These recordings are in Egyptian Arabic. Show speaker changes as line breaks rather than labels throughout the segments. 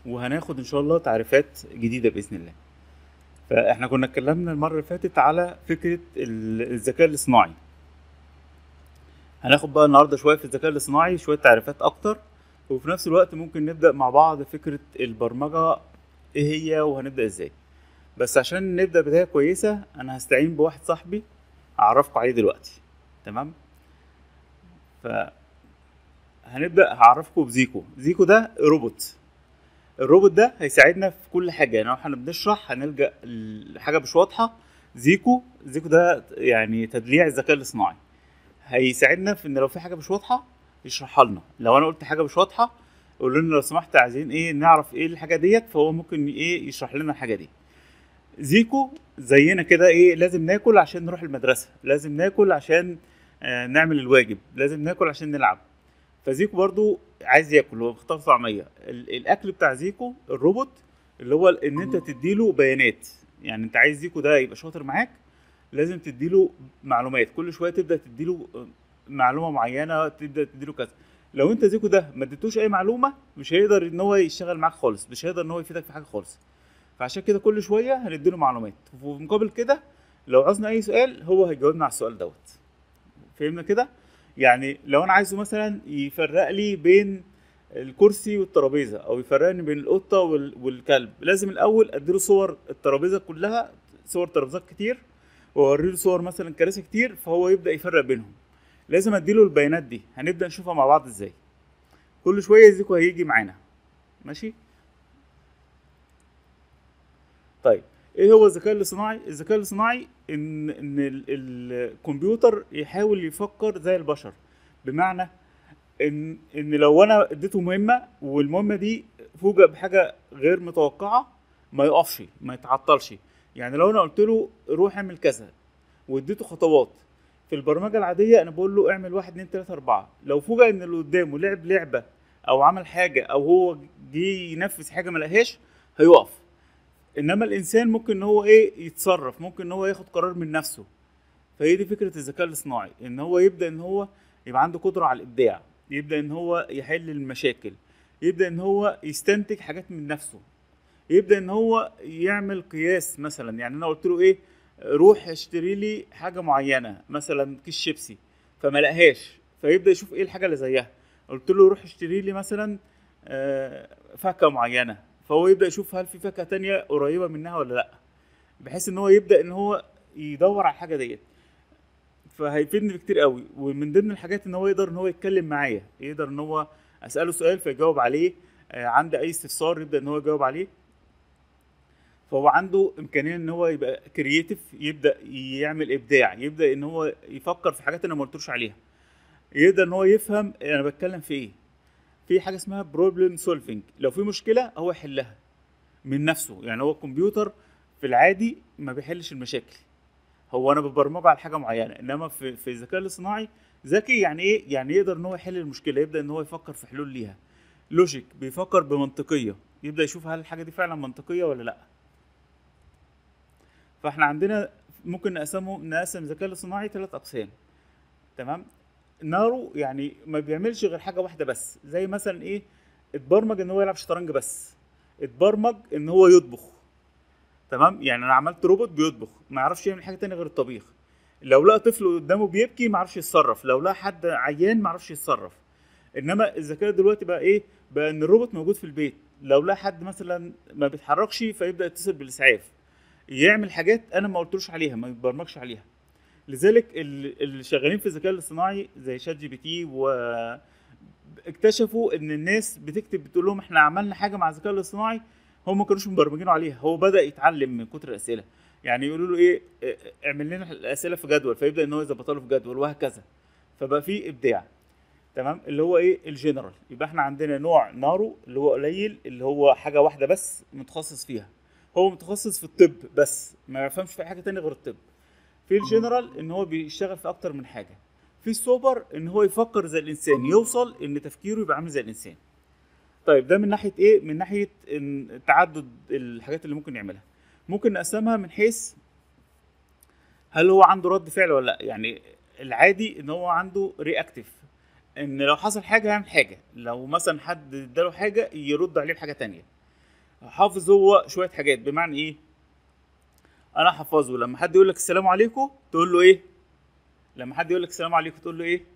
وهناخد ان شاء الله تعريفات جديده باذن الله فاحنا كنا اتكلمنا المره اللي فاتت على فكره ال- الذكاء الاصطناعي هناخد بقى النهارده شويه في الذكاء الاصطناعي شويه تعريفات اكتر وفي نفس الوقت ممكن نبدا مع بعض فكره البرمجه ايه هي وهنبدا ازاي بس عشان نبدا بدايه كويسه انا هستعين بواحد صاحبي اعرفكم عليه دلوقتي تمام ف هنبدا هعرفكم بزيكو زيكو ده روبوت الروبوت ده هيساعدنا في كل حاجه يعني لو احنا بنشرح هنلجا لحاجه مش واضحه زيكو زيكو ده يعني تدليع الذكاء الاصطناعي هيساعدنا في ان لو في حاجه مش واضحه يشرحها لنا لو انا قلت حاجه مش واضحه قول لنا لو سمحت عايزين ايه نعرف ايه الحاجه ديت فهو ممكن ايه يشرح لنا الحاجه دي زيكو زينا كده ايه لازم ناكل عشان نروح المدرسه لازم ناكل عشان آه نعمل الواجب لازم ناكل عشان نلعب فزيكو برضو عايز ياكل هو مختار طعميه ال- الاكل بتاع زيكو الروبوت اللي هو ان انت تديله بيانات يعني انت عايز زيكو ده يبقى شاطر معاك لازم تديله معلومات كل شويه تبدا تديله آه، معلومه معينه تبدا تديله كذا لو انت زيكو ده ما اديتوش اي معلومه مش هيقدر ان هو يشتغل معاك خالص مش هيقدر ان هو يفيدك في حاجه خالص فعشان كده كل شويه هنديله معلومات وفي مقابل كده لو عاوزنا اي سؤال هو هيجاوبنا على السؤال دوت فهمنا كده يعني لو انا عايزه مثلا يفرق لي بين الكرسي والترابيزه او يفرقني بين القطه وال- والكلب لازم الاول اديله صور الترابيزه كلها صور ترابيزات كتير واوريله صور مثلا كراسي كتير فهو يبدا يفرق بينهم لازم اديله البيانات دي هنبدا نشوفها مع بعض ازاي كل شويه زيكو هيجي معانا ماشي طيب ايه هو الذكاء الاصطناعي الذكاء الاصطناعي ان ان ال- الكمبيوتر يحاول يفكر زي البشر بمعنى ان ان لو انا اديته مهمه والمهمه دي فوجئ بحاجه غير متوقعه ما يقفش ما يتعطلش يعني لو انا قلت له روح اعمل كذا واديته خطوات في البرمجه العاديه انا بقول له اعمل واحد اتنين تلاته اربعه لو فوجئ ان اللي قدامه لعب لعبه او عمل حاجه او هو جه ينفذ حاجه ما لقاهاش هيقف انما الانسان ممكن ان هو ايه يتصرف ممكن ان هو ياخد قرار من نفسه فهي دي فكره الذكاء الاصطناعي ان هو يبدا ان هو يبقى عنده قدره على الابداع يبدا ان هو يحل المشاكل يبدا ان هو يستنتج حاجات من نفسه يبدا ان هو يعمل قياس مثلا يعني انا قلت له ايه روح اشتري لي حاجه معينه مثلا كيس شيبسي فما لقاهاش فيبدا يشوف ايه الحاجه اللي زيها قلت له روح اشتري لي مثلا آه، فاكهه معينه فهو يبدا يشوف هل في فاكهه تانية قريبه منها ولا لا بحيث ان هو يبدا ان هو يدور على الحاجه ديت فهيفيدني كتير قوي ومن ضمن الحاجات ان هو يقدر ان هو يتكلم معايا يقدر ان هو اساله سؤال فيجاوب عليه آه، عندي اي استفسار يبدا ان هو يجاوب عليه فهو عنده امكانيه ان هو يبقى كرييتيف يبدا يعمل ابداع يبدا ان هو يفكر في حاجات انا ما قلتلوش عليها يقدر ان هو يفهم انا بتكلم في ايه في حاجه اسمها بروبلم سولفينج لو في مشكله هو يحلها من نفسه يعني هو الكمبيوتر في العادي ما بيحلش المشاكل هو انا ببرمجه على حاجه معينه انما في في الذكاء الاصطناعي ذكي يعني ايه يعني يقدر ان هو يحل المشكله يبدا ان هو يفكر في حلول ليها لوجيك بيفكر بمنطقيه يبدا يشوف هل الحاجه دي فعلا منطقيه ولا لا فاحنا عندنا ممكن نقسمه نقسم الذكاء الاصطناعي ثلاث اقسام تمام نارو يعني ما بيعملش غير حاجه واحده بس زي مثلا ايه اتبرمج ان هو يلعب شطرنج بس اتبرمج ان هو يطبخ تمام يعني انا عملت روبوت بيطبخ ما يعرفش يعمل حاجه تانية غير الطبيخ لو لقى طفل قدامه بيبكي ما يعرفش يتصرف لو لقى حد عيان ما يعرفش يتصرف انما الذكاء دلوقتي بقى ايه بقى ان الروبوت موجود في البيت لو لقى حد مثلا ما بيتحركش فيبدا يتصل بالاسعاف يعمل حاجات انا ما قلتلوش عليها ما يتبرمجش عليها لذلك ال- اللي شغالين في الذكاء الاصطناعي زي شات جي بي تي و اكتشفوا ان الناس بتكتب بتقول لهم احنا عملنا حاجه مع الذكاء الاصطناعي هم ما كانوش مبرمجينه عليها هو بدا يتعلم من كتر الاسئله يعني يقولوا له ايه اه، اعمل لنا الاسئله في جدول فيبدا ان هو يظبطها له في جدول وهكذا فبقى في ابداع تمام اللي هو ايه الجنرال يبقى احنا عندنا نوع نارو اللي هو قليل اللي هو حاجه واحده بس متخصص فيها هو متخصص في الطب بس ما يفهمش في حاجه تانية غير الطب في الجنرال ان هو بيشتغل في اكتر من حاجه في السوبر ان هو يفكر زي الانسان يوصل ان تفكيره يبقى عامل زي الانسان طيب ده من ناحيه ايه من ناحيه إن تعدد الحاجات اللي ممكن يعملها ممكن نقسمها من حيث هل هو عنده رد فعل ولا لا يعني العادي ان هو عنده رياكتيف ان لو حصل حاجه يعمل حاجه لو مثلا حد اداله حاجه يرد عليه بحاجه تانية حافظ هو شويه حاجات بمعنى ايه انا حافظه لما حد يقول لك السلام عليكم تقول له ايه لما حد يقول لك السلام عليكم تقول له ايه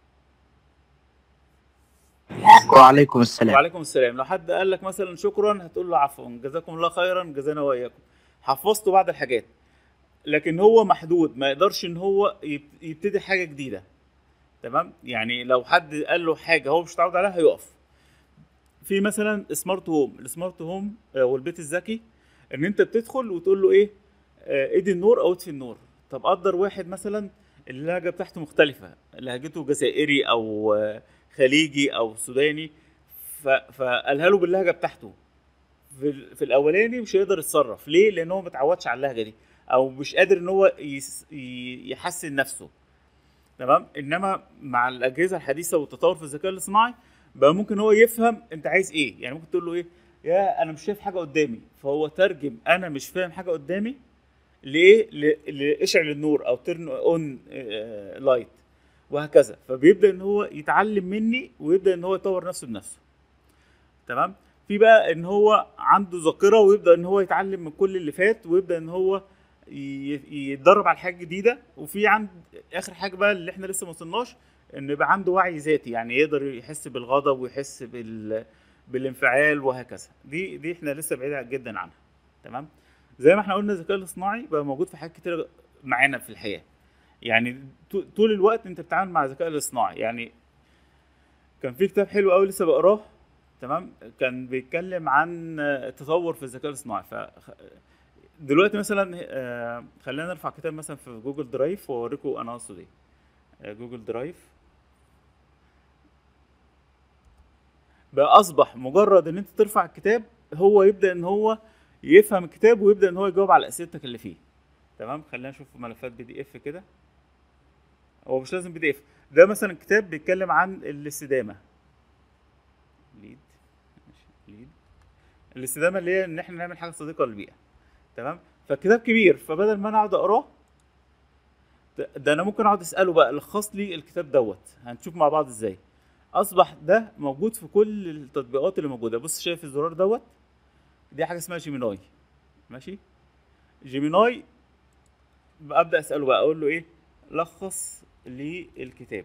وعليكم السلام
وعليكم السلام لو حد قال لك مثلا شكرا هتقول له عفوا جزاكم الله خيرا جزانا واياكم حفظته بعض الحاجات لكن هو محدود ما يقدرش ان هو يب- يبتدي حاجه جديده تمام يعني لو حد قال له حاجه هو مش متعود عليها هيقف في مثلا سمارت هوم السمارت هوم آه، والبيت الذكي ان انت بتدخل وتقول له ايه آه، ايدي النور او اطفي النور طب قدر واحد مثلا اللهجه بتاعته مختلفه لهجته جزائري او آه، خليجي او سوداني ف- فقالها له باللهجه بتاعته في, ال- في الاولاني مش هيقدر يتصرف ليه لان هو متعودش على اللهجه دي او مش قادر ان هو يس- ي- يحسن نفسه تمام انما مع الاجهزه الحديثه والتطور في الذكاء الاصطناعي بقى ممكن هو يفهم انت عايز ايه يعني ممكن تقول له ايه يا انا مش شايف حاجه قدامي فهو ترجم انا مش فاهم حاجه قدامي لايه ل- لاشعل النور او ترن اون لايت وهكذا فبيبدا ان هو يتعلم مني ويبدا ان هو يطور نفسه بنفسه تمام في بقى ان هو عنده ذاكره ويبدا ان هو يتعلم من كل اللي فات ويبدا ان هو ي- يتدرب على حاجه جديده وفي عند اخر حاجه بقى اللي احنا لسه ما وصلناش ان يبقى عنده وعي ذاتي يعني يقدر يحس بالغضب ويحس بال بالانفعال وهكذا دي دي احنا لسه بعيد جدا عنها تمام زي ما احنا قلنا الذكاء الاصطناعي بقى موجود في حاجات كتير معانا في الحياه يعني ط- طول الوقت انت بتتعامل مع الذكاء الاصطناعي يعني كان في كتاب حلو قوي لسه بقراه تمام كان بيتكلم عن آه، التطور في الذكاء الاصطناعي ف دلوقتي مثلا آه، خلينا نرفع كتاب مثلا في جوجل درايف واوريكم انا اقصد ايه آه، جوجل درايف بقى اصبح مجرد ان انت ترفع الكتاب هو يبدا ان هو يفهم الكتاب ويبدا ان هو يجاوب على اسئلتك اللي فيه تمام خلينا نشوف ملفات بي دي اف كده هو مش لازم بي دي اف ده مثلا كتاب بيتكلم عن الاستدامه ليد ماشي ليد الاستدامه اللي هي ان احنا نعمل حاجه صديقه للبيئه تمام فالكتاب كبير فبدل ما انا اقعد اقراه ده- ده انا ممكن اقعد اساله بقى لخص لي الكتاب دوت هنشوف مع بعض ازاي اصبح ده موجود في كل التطبيقات اللي موجوده بص شايف الزرار دوت دي حاجه اسمها جيميناي ماشي جيميناي ابدا اساله بقى اقول له ايه لخص لي الكتاب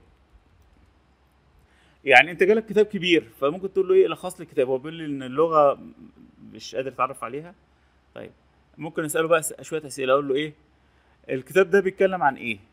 يعني انت جالك كتاب كبير فممكن تقول له ايه لخص لي الكتاب هو بيقول لي ان اللغه مش قادر اتعرف عليها طيب ممكن اساله بقى س- شويه اسئله اقول له ايه الكتاب ده بيتكلم عن ايه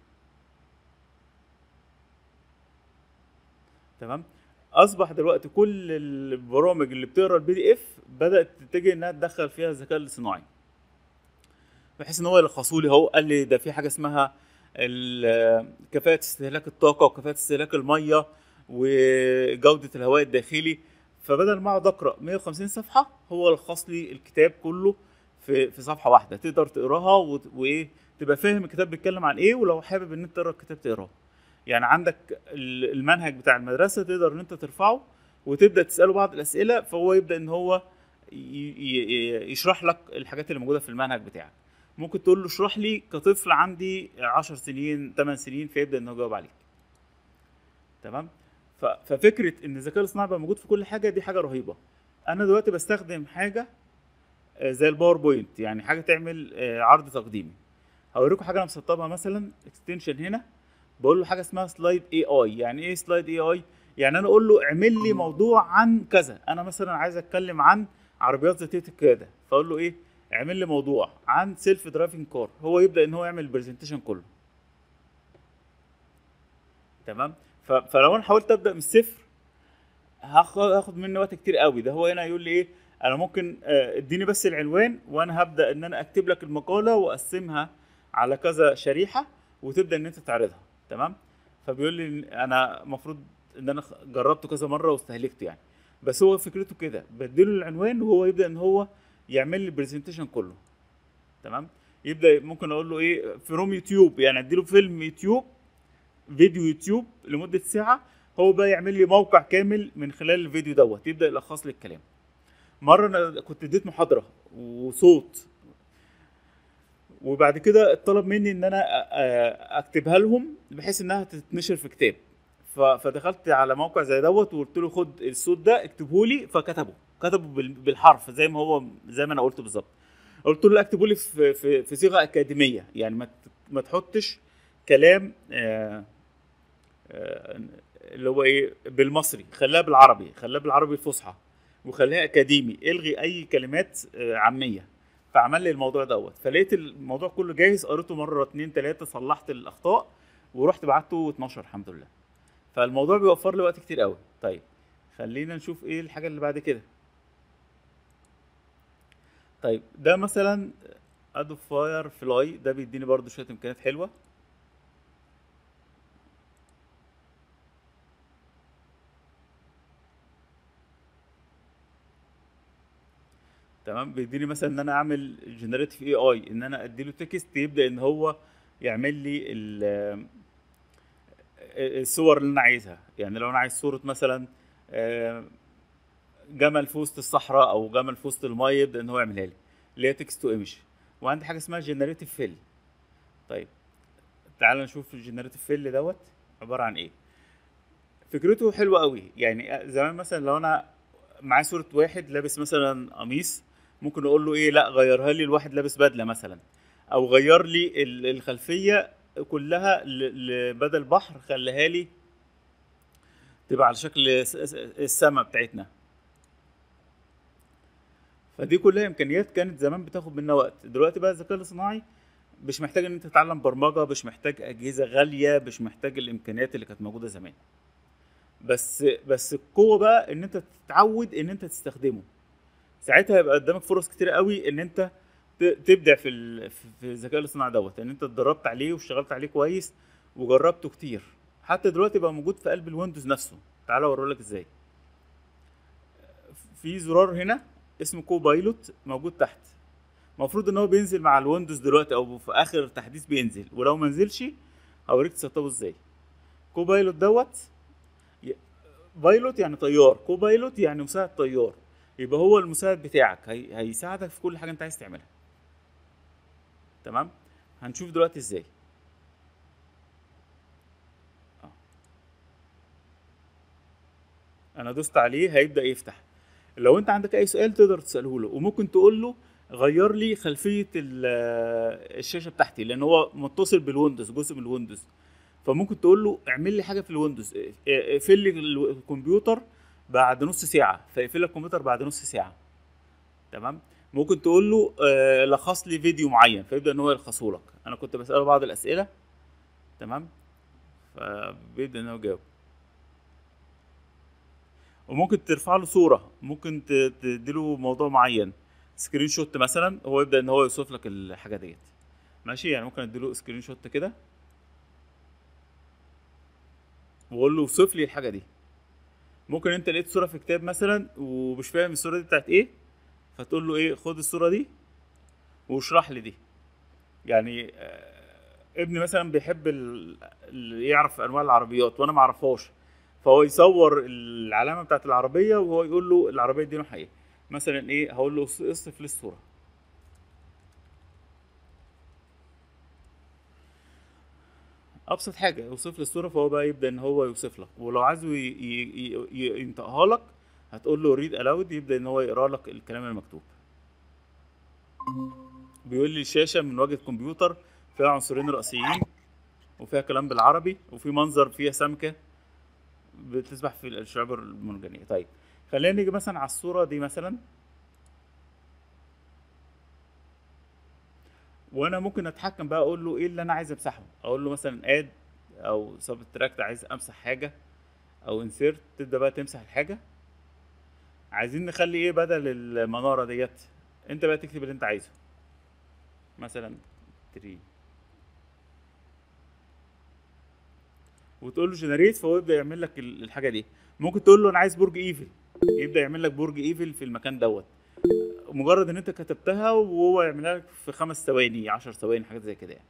تمام اصبح دلوقتي كل البرامج اللي بتقرا البي دي اف بدات تتجه انها تدخل فيها الذكاء الاصطناعي بحيث ان هو يلخصوا لي اهو قال لي ده في حاجه اسمها ال- كفاءه استهلاك الطاقه وكفاءه استهلاك الميه وجوده الهواء الداخلي فبدل ما اقعد اقرا 150 صفحه هو لخص لي الكتاب كله في في صفحه واحده تقدر تقراها وت- وايه تبقى فاهم الكتاب بيتكلم عن ايه ولو حابب ان انت تقرا الكتاب تقراه يعني عندك ال- المنهج بتاع المدرسه تقدر ان انت ترفعه وتبدا تساله بعض الاسئله فهو يبدا ان هو ي- ي- يشرح لك الحاجات اللي موجوده في المنهج بتاعك ممكن تقول له اشرح لي كطفل عندي 10 سنين 8 سنين فيبدا ان هو يجاوب عليك تمام ف- ففكره ان الذكاء الاصطناعي بقى موجود في كل حاجه دي حاجه رهيبه انا دلوقتي بستخدم حاجه آه، زي الباوربوينت يعني حاجه تعمل آه، عرض تقديمي هوريكم حاجه انا مسطبها مثلا اكستنشن هنا بقول له حاجه اسمها سلايد اي اي يعني ايه سلايد اي اي يعني انا اقول له اعمل لي موضوع عن كذا انا مثلا عايز اتكلم عن عربيات ذاتيه القياده فاقول له ايه اعمل لي موضوع عن سيلف درايفنج كار هو يبدا ان هو يعمل البرزنتيشن كله تمام ف- فلو انا حاولت ابدا من الصفر هاخد هاخد مني وقت كتير قوي ده هو هنا يقول لي ايه انا ممكن آه، اديني بس العنوان وانا هبدا ان انا اكتب لك المقاله واقسمها على كذا شريحه وتبدا ان انت تعرضها تمام فبيقول لي إن انا المفروض ان انا خ- جربته كذا مره واستهلكته يعني بس هو فكرته كده بديله العنوان وهو يبدا ان هو يعمل لي البرزنتيشن كله تمام يبدا ممكن اقول له ايه فروم يوتيوب يعني اديله فيلم يوتيوب فيديو يوتيوب لمده ساعه هو بقى يعمل لي موقع كامل من خلال الفيديو دوت يبدا يلخص لي الكلام مره انا كنت اديت محاضره وصوت وبعد كده اتطلب مني ان انا أ- أ- اكتبها لهم بحيث انها تتنشر في كتاب ف- فدخلت على موقع زي دوت وقلت له خد الصوت ده اكتبه لي فكتبه كتبه بال- بالحرف زي ما هو زي ما انا قلت بالظبط قلت له لا اكتبوا لي في في, في صيغه اكاديميه يعني ما ت- ما تحطش كلام آه آه اللي هو ايه بالمصري خليها بالعربي خليها بالعربي الفصحى وخليها اكاديمي الغي اي كلمات آه عاميه فعمل لي الموضوع دوت فلقيت الموضوع كله جاهز قريته مره اتنين تلاته صلحت الاخطاء ورحت بعته 12 الحمد لله فالموضوع بيوفر لي وقت كتير قوي طيب خلينا نشوف ايه الحاجه اللي بعد كده طيب ده مثلا ادوب فاير فلاي ده بيديني برضو شويه امكانيات حلوه تمام بيديني مثلا ان انا اعمل جنريتيف اي اي ان انا اديله تكست يبدا ان هو يعمل لي ال- الصور اللي انا عايزها يعني لو انا عايز صوره مثلا آه، جمل في وسط الصحراء او جمل في وسط المايه يبدا ان هو يعملها لي اللي هي تكست تو ايمج وعندي حاجه اسمها جنريتيف فيل طيب تعال نشوف الجنريتيف فيل دوت عباره عن ايه فكرته حلوه قوي يعني زمان مثلا لو انا معايا صوره واحد لابس مثلا قميص ممكن اقول له ايه لا غيرها لي الواحد لابس بدله مثلا او غير لي ال- الخلفيه كلها ل- ل- بدل بحر خليها لي تبقى على شكل س- س- السما بتاعتنا فدي كلها امكانيات كانت زمان بتاخد منا وقت دلوقتي بقى الذكاء الاصطناعي مش محتاج ان انت تتعلم برمجه مش محتاج اجهزه غاليه مش محتاج الامكانيات اللي كانت موجوده زمان بس بس القوه بقى ان انت تتعود ان انت تستخدمه ساعتها هيبقى قدامك فرص كتير قوي ان انت ت- تبدع في ال- في- في الذكاء الاصطناعي دوت ان انت اتدربت عليه واشتغلت عليه كويس وجربته كتير حتى دلوقتي بقى موجود في قلب الويندوز نفسه تعالى اوريلك ازاي في زرار هنا اسمه كو بايلوت موجود تحت المفروض ان هو بينزل مع الويندوز دلوقتي او في اخر تحديث بينزل ولو ما نزلش هوريك تسطبه ازاي كو بايلوت دوت ي- بايلوت يعني طيار كو بايلوت يعني مساعد طيار يبقى هو المساعد بتاعك هي... هيساعدك في كل حاجه انت عايز تعملها تمام هنشوف دلوقتي ازاي آه. انا دوست عليه هيبدا يفتح لو انت عندك اي سؤال تقدر تساله له وممكن تقول له غير لي خلفيه ال- الشاشه بتاعتي لان هو متصل بالويندوز جزء من الويندوز فممكن تقول له اعمل لي حاجه في الويندوز اه- اه- اقفل لي ال- الكمبيوتر بعد نص ساعه فيقفل لك الكمبيوتر بعد نص ساعه تمام ممكن تقول له آه، لخص لي فيديو معين فيبدا ان هو يلخصه لك انا كنت بساله بعض الاسئله تمام فبيبدا ان هو يجاوب وممكن ترفع له صوره ممكن ت- تديله موضوع معين سكرين شوت مثلا هو يبدا ان هو يوصف لك الحاجه ديت ماشي يعني ممكن اديله سكرين شوت كده واقول له اوصف لي الحاجه دي ممكن انت لقيت صوره في كتاب مثلا ومش فاهم الصوره دي بتاعت ايه فتقول له ايه خد الصوره دي واشرح لي دي يعني آه، ابني مثلا بيحب ال- ال- يعرف انواع العربيات وانا ما اعرفهاش فهو يصور العلامه بتاعت العربيه وهو يقول له العربيه دي نوعها ايه مثلا ايه هقول له اص- اصف لي الصوره ابسط حاجه يوصف لي الصوره فهو بقى يبدا ان هو يوصف لك ولو عايزه ي- ي- ي- ي- ينطقها لك هتقول له ريد الاود يبدا ان هو يقرا لك الكلام المكتوب بيقول لي الشاشه من واجهه كمبيوتر فيها عنصرين رئيسيين وفيها كلام بالعربي وفي منظر فيها سمكه بتسبح في الشعاب المرجانيه طيب خلينا نيجي مثلا على الصوره دي مثلا وانا ممكن اتحكم بقى اقول له ايه اللي انا عايز امسحه اقول له مثلا اد او سبتراكت عايز امسح حاجه او انسيرت تبدا بقى تمسح الحاجه عايزين نخلي ايه بدل المناره ديت انت بقى تكتب اللي انت عايزه مثلا تري وتقول له جنريت فهو يبدا يعمل لك ال- الحاجه دي ممكن تقول له انا عايز برج ايفل يبدا يعمل لك برج ايفل في المكان دوت مجرد ان انت كتبتها وهو يعملها لك في خمس ثواني عشر ثواني حاجات زي كده يعني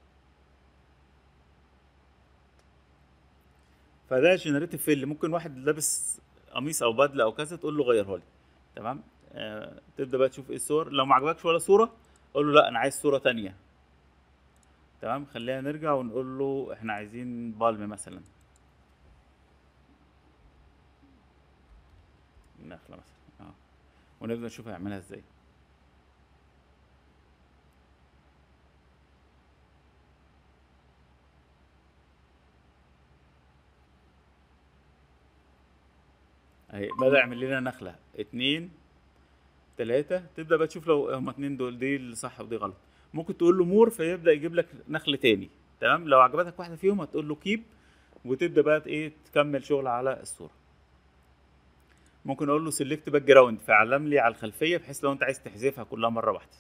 فده جنريتيف فيل ممكن واحد لابس قميص او بدله او كذا تقول له غيرها لي تمام آه تبدا بقى تشوف ايه الصور لو ما عجبكش ولا صوره قول له لا انا عايز صوره تانية تمام خلينا نرجع ونقول له احنا عايزين بالم مثلا نخله مثلا اه ونبدا نشوف هيعملها ازاي اهي بدأ يعمل لنا نخلة اتنين تلاتة تبدأ بقى تشوف لو هما اتنين دول دي اللي صح ودي غلط ممكن تقول له مور فيبدأ يجيب لك نخل تاني تمام لو عجبتك واحدة فيهم هتقول له كيب وتبدأ بقى ايه تكمل شغل على الصورة ممكن اقول له سيلكت باك جراوند فيعلم لي على الخلفية بحيث لو انت عايز تحذفها كلها مرة واحدة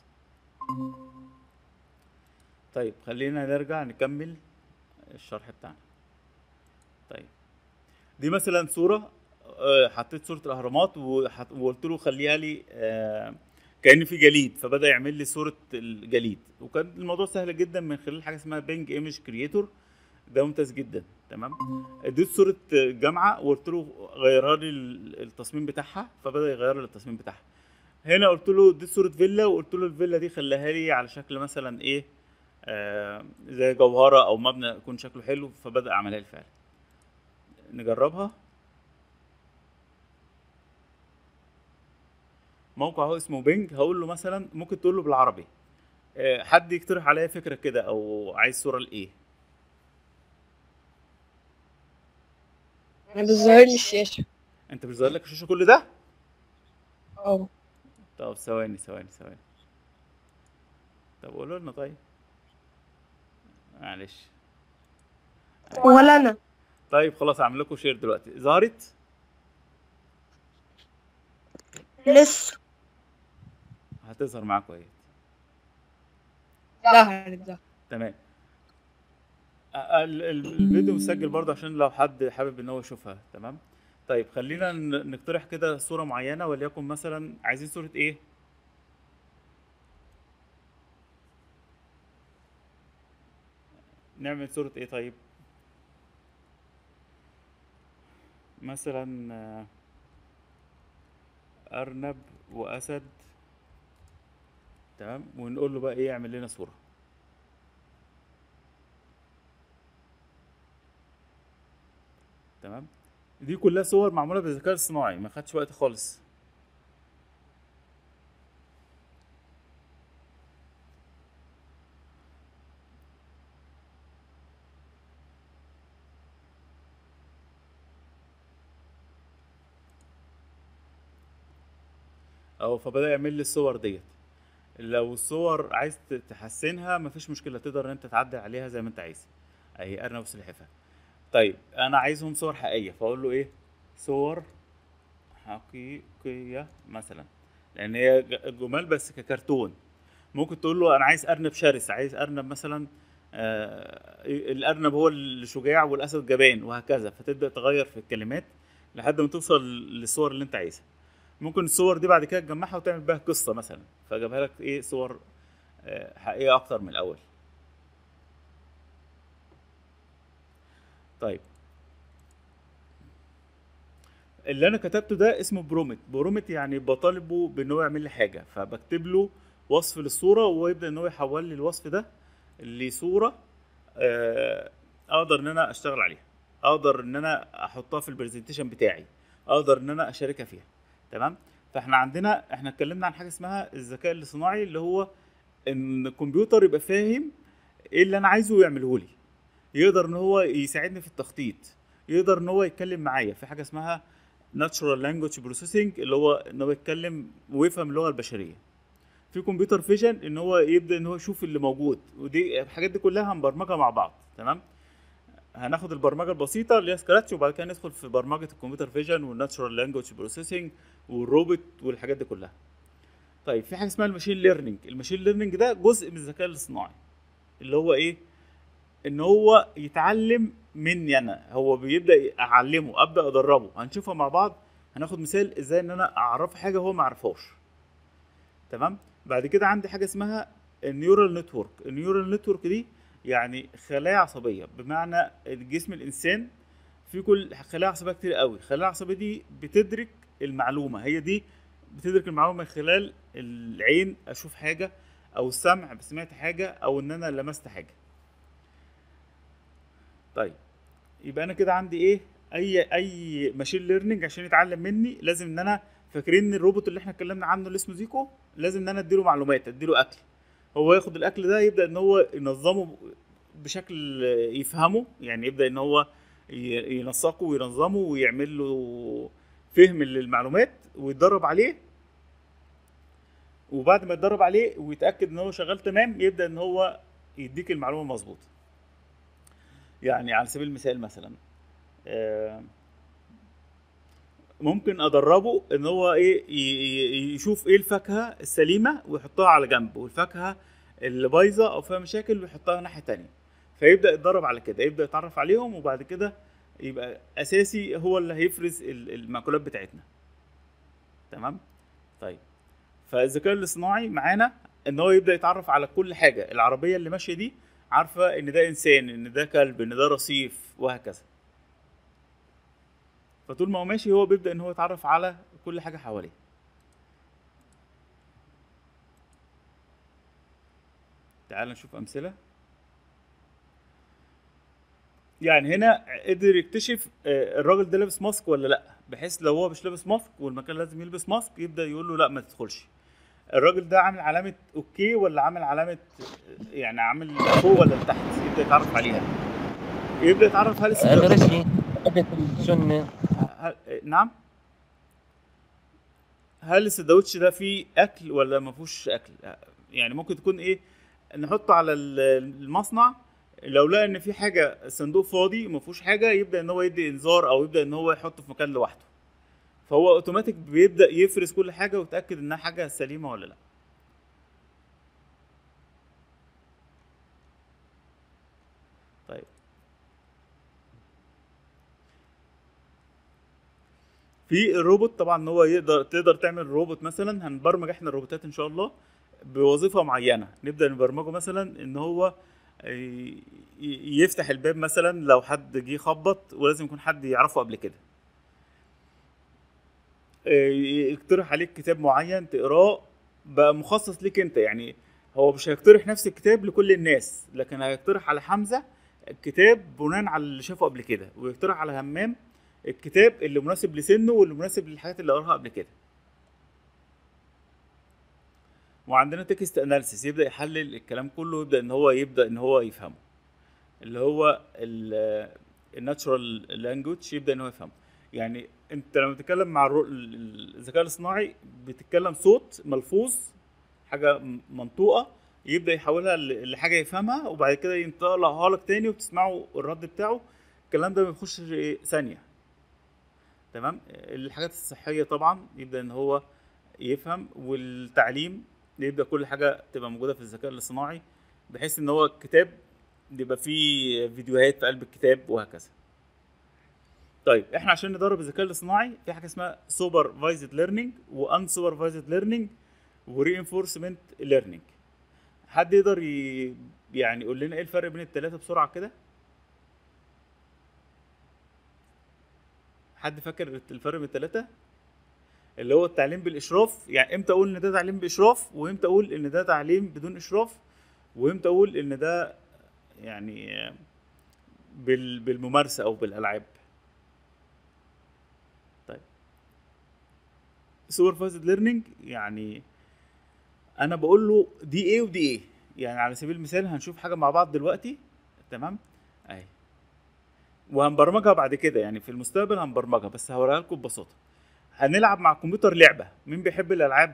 طيب خلينا نرجع نكمل الشرح بتاعنا طيب دي مثلا صورة آه، حطيت صورة الأهرامات وحط- وقلت له خليها لي آه، كأن في جليد فبدأ يعمل لي صورة الجليد وكان الموضوع سهل جدا من خلال حاجة اسمها بينج ايمج كرييتور ده ممتاز جدا تمام اديت صورة جامعة وقلت له غيرها لي ال- التصميم بتاعها فبدأ يغير لي التصميم بتاعها هنا قلت له اديت صورة فيلا وقلت له الفيلا دي خليها لي على شكل مثلا ايه آه زي جوهرة او مبنى يكون شكله حلو فبدأ اعملها لي فعلا نجربها موقع هو اسمه بينج هقول له مثلا ممكن تقول له بالعربي آه، حد يقترح عليا فكره كده او عايز صوره لايه
انا بظهر لي الشاشة
انت مش ظاهر لك الشاشه كل ده
اه
طب ثواني ثواني ثواني طب قولوا لنا طيب معلش
ولا انا
طيب خلاص هعمل لكم شير دلوقتي ظهرت
لسه
هتظهر معاكم اهي
ظهرت ظهرت
تمام ال- ال- الفيديو مسجل برضه عشان لو حد حابب ان هو يشوفها تمام طيب خلينا ن- نقترح كده صورة معينة وليكن مثلا عايزين صورة ايه نعمل صورة ايه طيب مثلا آه، أرنب وأسد تمام ونقول له بقى ايه يعمل لنا صورة تمام دي كلها صور معمولة بالذكاء الصناعي ما خدش وقت خالص اهو فبدأ يعمل لي الصور ديت لو الصور عايز ت- تحسنها مفيش مشكلة تقدر ان انت تعدل عليها زي ما انت عايز اهي ارنب وسلحفاة طيب انا عايزهم صور حقيقية فاقول له ايه صور حقيقية مثلا لان هي ج- جمال بس ككرتون ممكن تقول له انا عايز ارنب شرس عايز ارنب مثلا آه الارنب هو الشجاع والاسد جبان وهكذا فتبدا تغير في الكلمات لحد ما توصل للصور اللي انت عايزها ممكن الصور دي بعد كده تجمعها وتعمل بيها قصه مثلا فجابها لك ايه صور آه، حقيقيه اكتر من الاول طيب اللي انا كتبته ده اسمه برومت برومت يعني بطالبه بان هو يعمل لي حاجه فبكتب له وصف للصوره وهو يبدا ان هو يحول لي الوصف ده لصوره آه، اقدر ان انا اشتغل عليها اقدر ان انا احطها في البرزنتيشن بتاعي اقدر ان انا اشاركها فيها تمام فاحنا عندنا احنا اتكلمنا عن حاجه اسمها الذكاء الاصطناعي اللي هو ان الكمبيوتر يبقى فاهم ايه اللي انا عايزه ويعمله لي يقدر ان هو يساعدني في التخطيط يقدر ان هو يتكلم معايا في حاجه اسمها natural language processing اللي هو ان هو يتكلم ويفهم اللغه البشريه في كمبيوتر فيجن ان هو يبدا ان هو يشوف اللي موجود ودي الحاجات دي كلها هنبرمجها مع بعض تمام هناخد البرمجه البسيطه اللي هي سكراتش وبعد كده ندخل في برمجه الكمبيوتر فيجن والناتشورال لانجوج بروسيسنج والروبوت والحاجات دي كلها طيب في حاجه اسمها الماشين ليرنينج الماشين ليرنينج ده جزء من الذكاء الاصطناعي اللي هو ايه ان هو يتعلم مني انا هو بيبدا اعلمه ابدا ادربه هنشوفها مع بعض هناخد مثال ازاي ان انا اعرفه حاجه هو ما يعرفهاش تمام بعد كده عندي حاجه اسمها النيورال نتورك النيورال نتورك دي يعني خلايا عصبيه بمعنى جسم الانسان في كل خلايا عصبيه كتير قوي الخلايا العصبيه دي بتدرك المعلومه هي دي بتدرك المعلومه من خلال العين اشوف حاجه او السمع سمعت حاجه او ان انا لمست حاجه طيب يبقى انا كده عندي ايه اي اي ماشين ليرنينج عشان يتعلم مني لازم ان انا فاكرين الروبوت اللي احنا اتكلمنا عنه اللي اسمه زيكو لازم ان انا اديله معلومات اديله اكل هو ياخد الاكل ده يبدا ان هو ينظمه بشكل يفهمه يعني يبدا ان هو ي- ينسقه وينظمه ويعمل له فهم للمعلومات ويتدرب عليه وبعد ما يتدرب عليه ويتاكد ان هو شغال تمام يبدا ان هو يديك المعلومه مظبوطه يعني على سبيل المثال مثلا آه، ممكن ادربه ان هو ايه ي- ي- يشوف ايه الفاكهه السليمه ويحطها على جنب والفاكهه اللي بايظه او فيها مشاكل ويحطها ناحيه تانية فيبدا يتدرب على كده يبدا يتعرف عليهم وبعد كده يبقى اساسي هو اللي هيفرز ال- المأكولات بتاعتنا تمام طيب فالذكاء الاصطناعي معانا ان هو يبدا يتعرف على كل حاجه العربيه اللي ماشيه دي عارفه ان ده انسان ان ده كلب ان ده رصيف وهكذا فطول ما هو ماشي هو بيبدا ان هو يتعرف على كل حاجه حواليه تعال نشوف امثله يعني هنا قدر يكتشف آه، الراجل ده لابس ماسك ولا لا بحيث لو هو مش لابس ماسك والمكان لازم يلبس ماسك يبدا يقول له لا ما تدخلش الراجل ده عامل علامه اوكي ولا عامل علامه آه، يعني عامل فوق ولا لتحت يبدا يتعرف عليها يبدا يتعرف هل السندوتش-
الرشي عدة السنة
هل... نعم هل السندوتش ده فيه اكل ولا ما فيهوش اكل يعني ممكن تكون ايه نحطه على ال- المصنع لو لقى ان في حاجه صندوق فاضي ما فيهوش حاجه يبدا ان هو يدي انذار او يبدا ان هو يحطه في مكان لوحده فهو اوتوماتيك بيبدا يفرز كل حاجه ويتاكد انها حاجه سليمه ولا لا طيب في الروبوت طبعا هو يقدر تقدر تعمل روبوت مثلا هنبرمج احنا الروبوتات ان شاء الله بوظيفه معينه نبدا نبرمجه مثلا ان هو ي- ي- يفتح الباب مثلا لو حد جه يخبط ولازم يكون حد يعرفه قبل كده ي- يقترح عليك كتاب معين تقراه بقى مخصص ليك انت يعني هو مش هيقترح نفس الكتاب لكل الناس لكن هيقترح على حمزه الكتاب بناء على اللي شافه قبل كده ويقترح على همام الكتاب اللي مناسب لسنه واللي مناسب للحاجات اللي قراها قبل كده وعندنا تكست اناليسيس يبدا يحلل الكلام كله ويبدا ان هو يبدا ان هو يفهمه اللي هو الناتشورال لانجوج يبدا ان هو يفهمه يعني انت لما بتتكلم مع الرو- ال- ال- الذكاء الاصطناعي بتتكلم صوت ملفوظ حاجه م- منطوقه يبدا يحولها ل- لحاجه يفهمها وبعد كده ينطقها لك تاني وبتسمعوا الرد بتاعه الكلام ده ما بيخش ثانيه تمام الحاجات الصحيه طبعا يبدا ان هو يفهم والتعليم يبدا كل حاجه تبقى موجوده في الذكاء الاصطناعي بحيث ان هو الكتاب يبقى فيه فيديوهات في قلب الكتاب وهكذا طيب احنا عشان ندرب الذكاء الاصطناعي في حاجه اسمها سوبرفايزد ليرنينج وان سوبرفايزد ليرنينج ورينفورسمنت ليرنينج حد يقدر ي... يعني يقول لنا ايه الفرق بين الثلاثه بسرعه كده حد فاكر الفرق بين الثلاثه اللي هو التعليم بالاشراف يعني امتى اقول ان ده تعليم باشراف وامتى اقول ان ده تعليم بدون اشراف وامتى اقول ان ده يعني بال... بالممارسه او بالالعاب طيب سوبرفايزد ليرنينج يعني انا بقول له دي ايه ودي ايه يعني على سبيل المثال هنشوف حاجه مع بعض دلوقتي تمام اهي وهنبرمجها بعد كده يعني في المستقبل هنبرمجها بس هوريها لكم ببساطه هنلعب مع الكمبيوتر لعبه مين بيحب الالعاب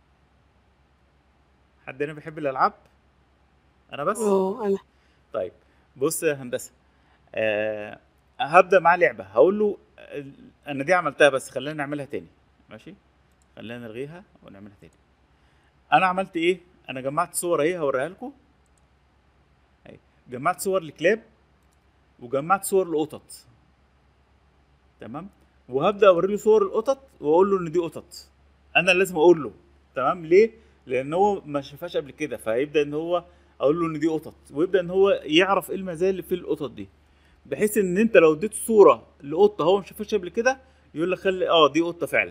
حد هنا بيحب الالعاب انا بس
اه انا
طيب بص يا هندسه آه هبدا معاه لعبه هقول له آه، انا دي عملتها بس خلينا نعملها تاني ماشي خلينا نلغيها ونعملها تاني انا عملت ايه انا جمعت صور اهي هوريها لكم اهي جمعت صور لكلاب وجمعت صور لقطط تمام وهبدا اوري له صور القطط واقول له ان دي قطط انا لازم اقول له تمام ليه لان هو ما شافهاش قبل كده فهيبدا ان هو اقول له ان دي قطط ويبدا ان هو يعرف ايه المزايا اللي في القطط دي بحيث ان انت لو اديت صوره لقطه هو ما شافهاش قبل كده يقول لك خلي اه دي قطه فعلا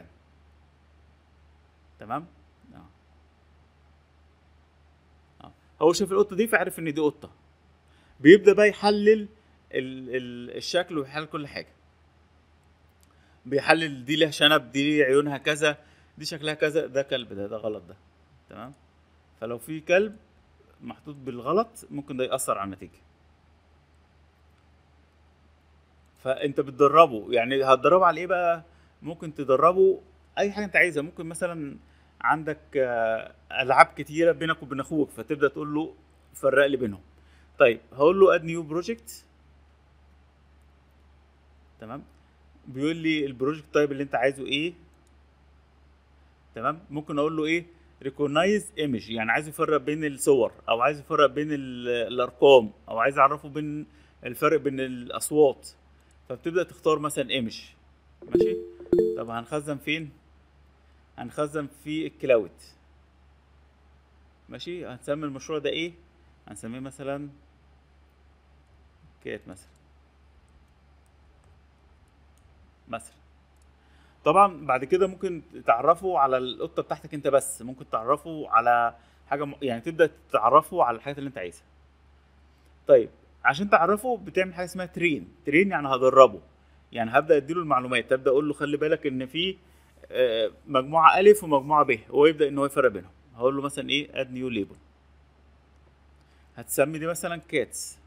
تمام اه اه هو شاف القطه دي فعرف ان دي قطه بيبدا بقى يحلل ال ال الشكل ويحلل كل حاجه بيحلل دي ليها شنب دي عيونها كذا دي شكلها كذا ده كلب ده ده غلط ده تمام فلو في كلب محطوط بالغلط ممكن ده يأثر على النتيجة فانت بتدربه يعني هتدربه على ايه بقى ممكن تدربه اي حاجه انت عايزها ممكن مثلا عندك آه، العاب كتيره بينك وبين اخوك فتبدا تقول له فرق لي بينهم طيب هقول له اد نيو بروجكت تمام بيقول لي البروجكت تايب اللي انت عايزه ايه تمام ممكن اقول له ايه ريكوجنايز ايمج يعني عايز يفرق بين الصور او عايز يفرق بين ال- الارقام او عايز يعرفه بين الفرق بين الاصوات فبتبدا تختار مثلا ايمج ماشي طب هنخزن فين هنخزن في الكلاود ماشي هنسمي المشروع ده ايه هنسميه مثلا كات مثلا مثلا طبعا بعد كده ممكن تعرفه على القطه بتاعتك انت بس ممكن تعرفه على حاجه م... يعني تبدا تعرفه على الحاجات اللي انت عايزها طيب عشان تعرفه بتعمل حاجه اسمها ترين ترين يعني هدربه يعني هبدا اديله المعلومات ابدا اقول له خلي بالك ان في آه، مجموعه الف ومجموعه ب هو يبدا ان هو يفرق بينهم هقول له مثلا ايه اد نيو ليبل هتسمي دي مثلا كاتس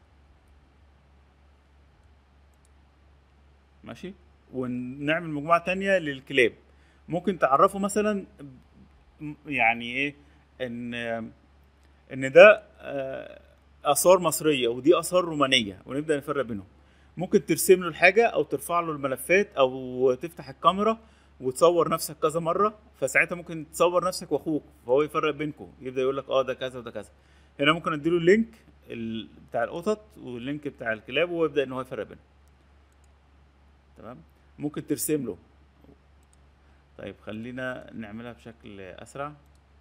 ماشي ونعمل مجموعه تانية للكلاب ممكن تعرفه مثلا م- يعني ايه ان ان ده آه، اثار مصريه ودي اثار رومانيه ونبدا نفرق بينهم ممكن ترسم له الحاجه او ترفع له الملفات او تفتح الكاميرا وتصور نفسك كذا مره فساعتها ممكن تصور نفسك واخوك فهو يفرق بينكم يبدا يقول لك اه ده كذا وده كذا هنا ممكن اديله اللينك ال- بتاع القطط واللينك بتاع الكلاب ويبدا ان هو يفرق بينهم تمام ممكن ترسم له طيب خلينا نعملها بشكل اسرع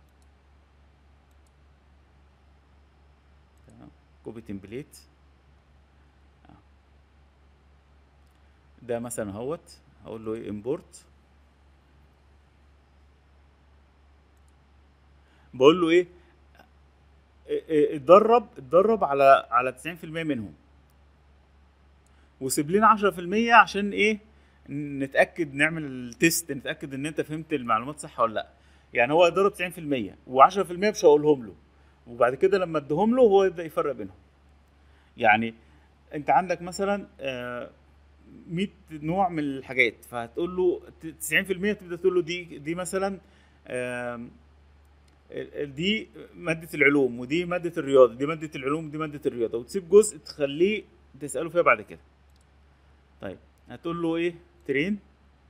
تمام كوبي تمبليت آه. ده مثلا اهوت هقول له ايه امبورت بقول له ايه إيه- إيه، اتدرب اتدرب على على 90% منهم وسيب لنا 10% عشان ايه نتاكد نعمل التيست نتاكد ان انت فهمت المعلومات صح ولا لا يعني هو يضرب 90% و10% مش هقولهم له وبعد كده لما اديهم له هو يبدا يفرق بينهم يعني انت عندك مثلا آه، 100 نوع من الحاجات فهتقول له 90% تبدا تقول له دي دي مثلا آم، ال- ال- دي ماده العلوم ودي ماده الرياضه دي ماده العلوم ودي ماده الرياضه وتسيب جزء تخليه تساله فيها بعد كده طيب هتقول له ايه ترين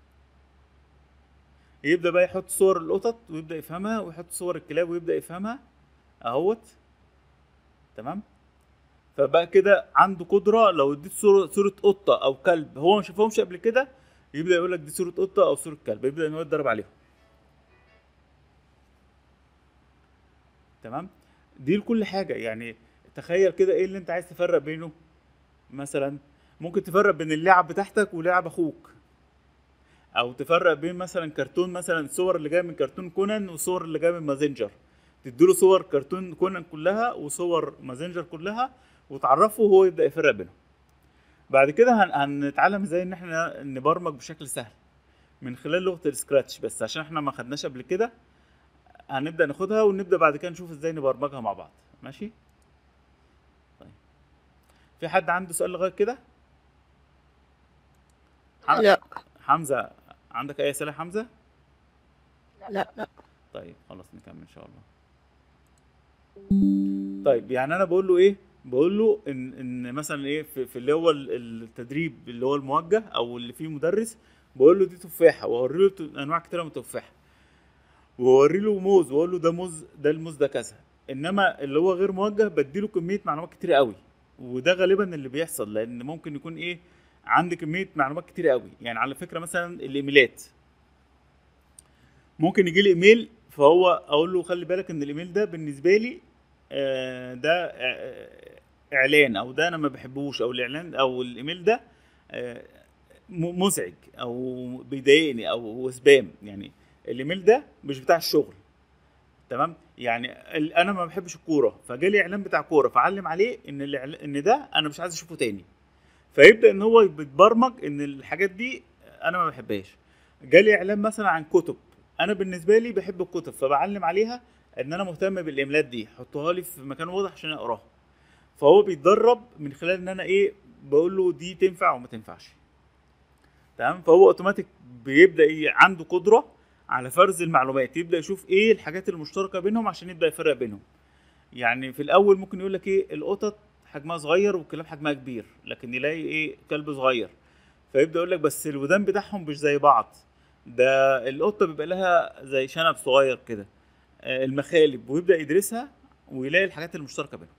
يبدا بقى يحط صور القطط ويبدا يفهمها ويحط صور الكلاب ويبدا يفهمها اهوت تمام فبقى كده عنده قدره لو اديت صوره صوره قطه او كلب هو ما شافهمش قبل كده يبدا يقول لك دي صوره قطه او صوره كلب يبدا ان هو يتدرب عليهم تمام دي لكل حاجه يعني تخيل كده ايه اللي انت عايز تفرق بينه مثلا ممكن تفرق بين اللعب بتاعتك ولعب اخوك او تفرق بين مثلا كرتون مثلا الصور اللي جايه من كرتون كونان والصور اللي جايه من مازنجر تديله صور كرتون كونان كلها وصور مازنجر كلها وتعرفه وهو يبدا يفرق بينهم بعد كده هن... هنتعلم ازاي ان احنا نبرمج بشكل سهل من خلال لغه السكراتش بس عشان احنا ما خدناش قبل كده هنبدا ناخدها ونبدا بعد كده نشوف ازاي نبرمجها مع بعض ماشي طيب في حد عنده سؤال لغايه كده ح-
لا
حمزه عندك اي اسئله يا حمزه
لا لا
طيب خلاص نكمل ان شاء الله طيب يعني انا بقول له ايه بقول له ان ان مثلا ايه في, في اللي هو ال- التدريب اللي هو الموجه او اللي فيه مدرس بقول له دي تفاحه واوري له ت- انواع كتيره من التفاحه واوري له موز واقول له ده موز ده الموز ده كذا انما اللي هو غير موجه بديله كميه معلومات كتير قوي وده غالبا اللي بيحصل لان ممكن يكون ايه عندي كميه معلومات كتير قوي يعني على فكره مثلا الايميلات ممكن يجي لي ايميل فهو اقول له خلي بالك ان الايميل ده بالنسبه لي آه، ده آه، اعلان او ده انا ما بحبوش او الاعلان او الايميل ده آه، م- مزعج او بيضايقني او سبام يعني الايميل ده مش بتاع الشغل تمام يعني ال- انا ما بحبش الكوره فجالي اعلان بتاع كوره فعلم عليه ان الإعلان- ان ده انا مش عايز اشوفه تاني فيبدا ان هو بيتبرمج ان الحاجات دي انا ما بحبهاش جالي اعلان مثلا عن كتب انا بالنسبه لي بحب الكتب فبعلم عليها ان انا مهتم بالايميلات دي حطوها لي في مكان واضح عشان اقراها فهو بيتدرب من خلال ان انا ايه بقول له دي تنفع وما تنفعش تمام فهو اوتوماتيك بيبدا إيه عنده قدره على فرز المعلومات يبدا يشوف ايه الحاجات المشتركه بينهم عشان يبدا يفرق بينهم يعني في الاول ممكن يقول لك ايه القطط حجمها صغير والكلاب حجمها كبير لكن يلاقي ايه كلب صغير فيبدا يقول لك بس الودان بتاعهم مش زي بعض ده القطه بيبقى لها زي شنب صغير كده آه، المخالب ويبدا يدرسها ويلاقي الحاجات المشتركه بينهم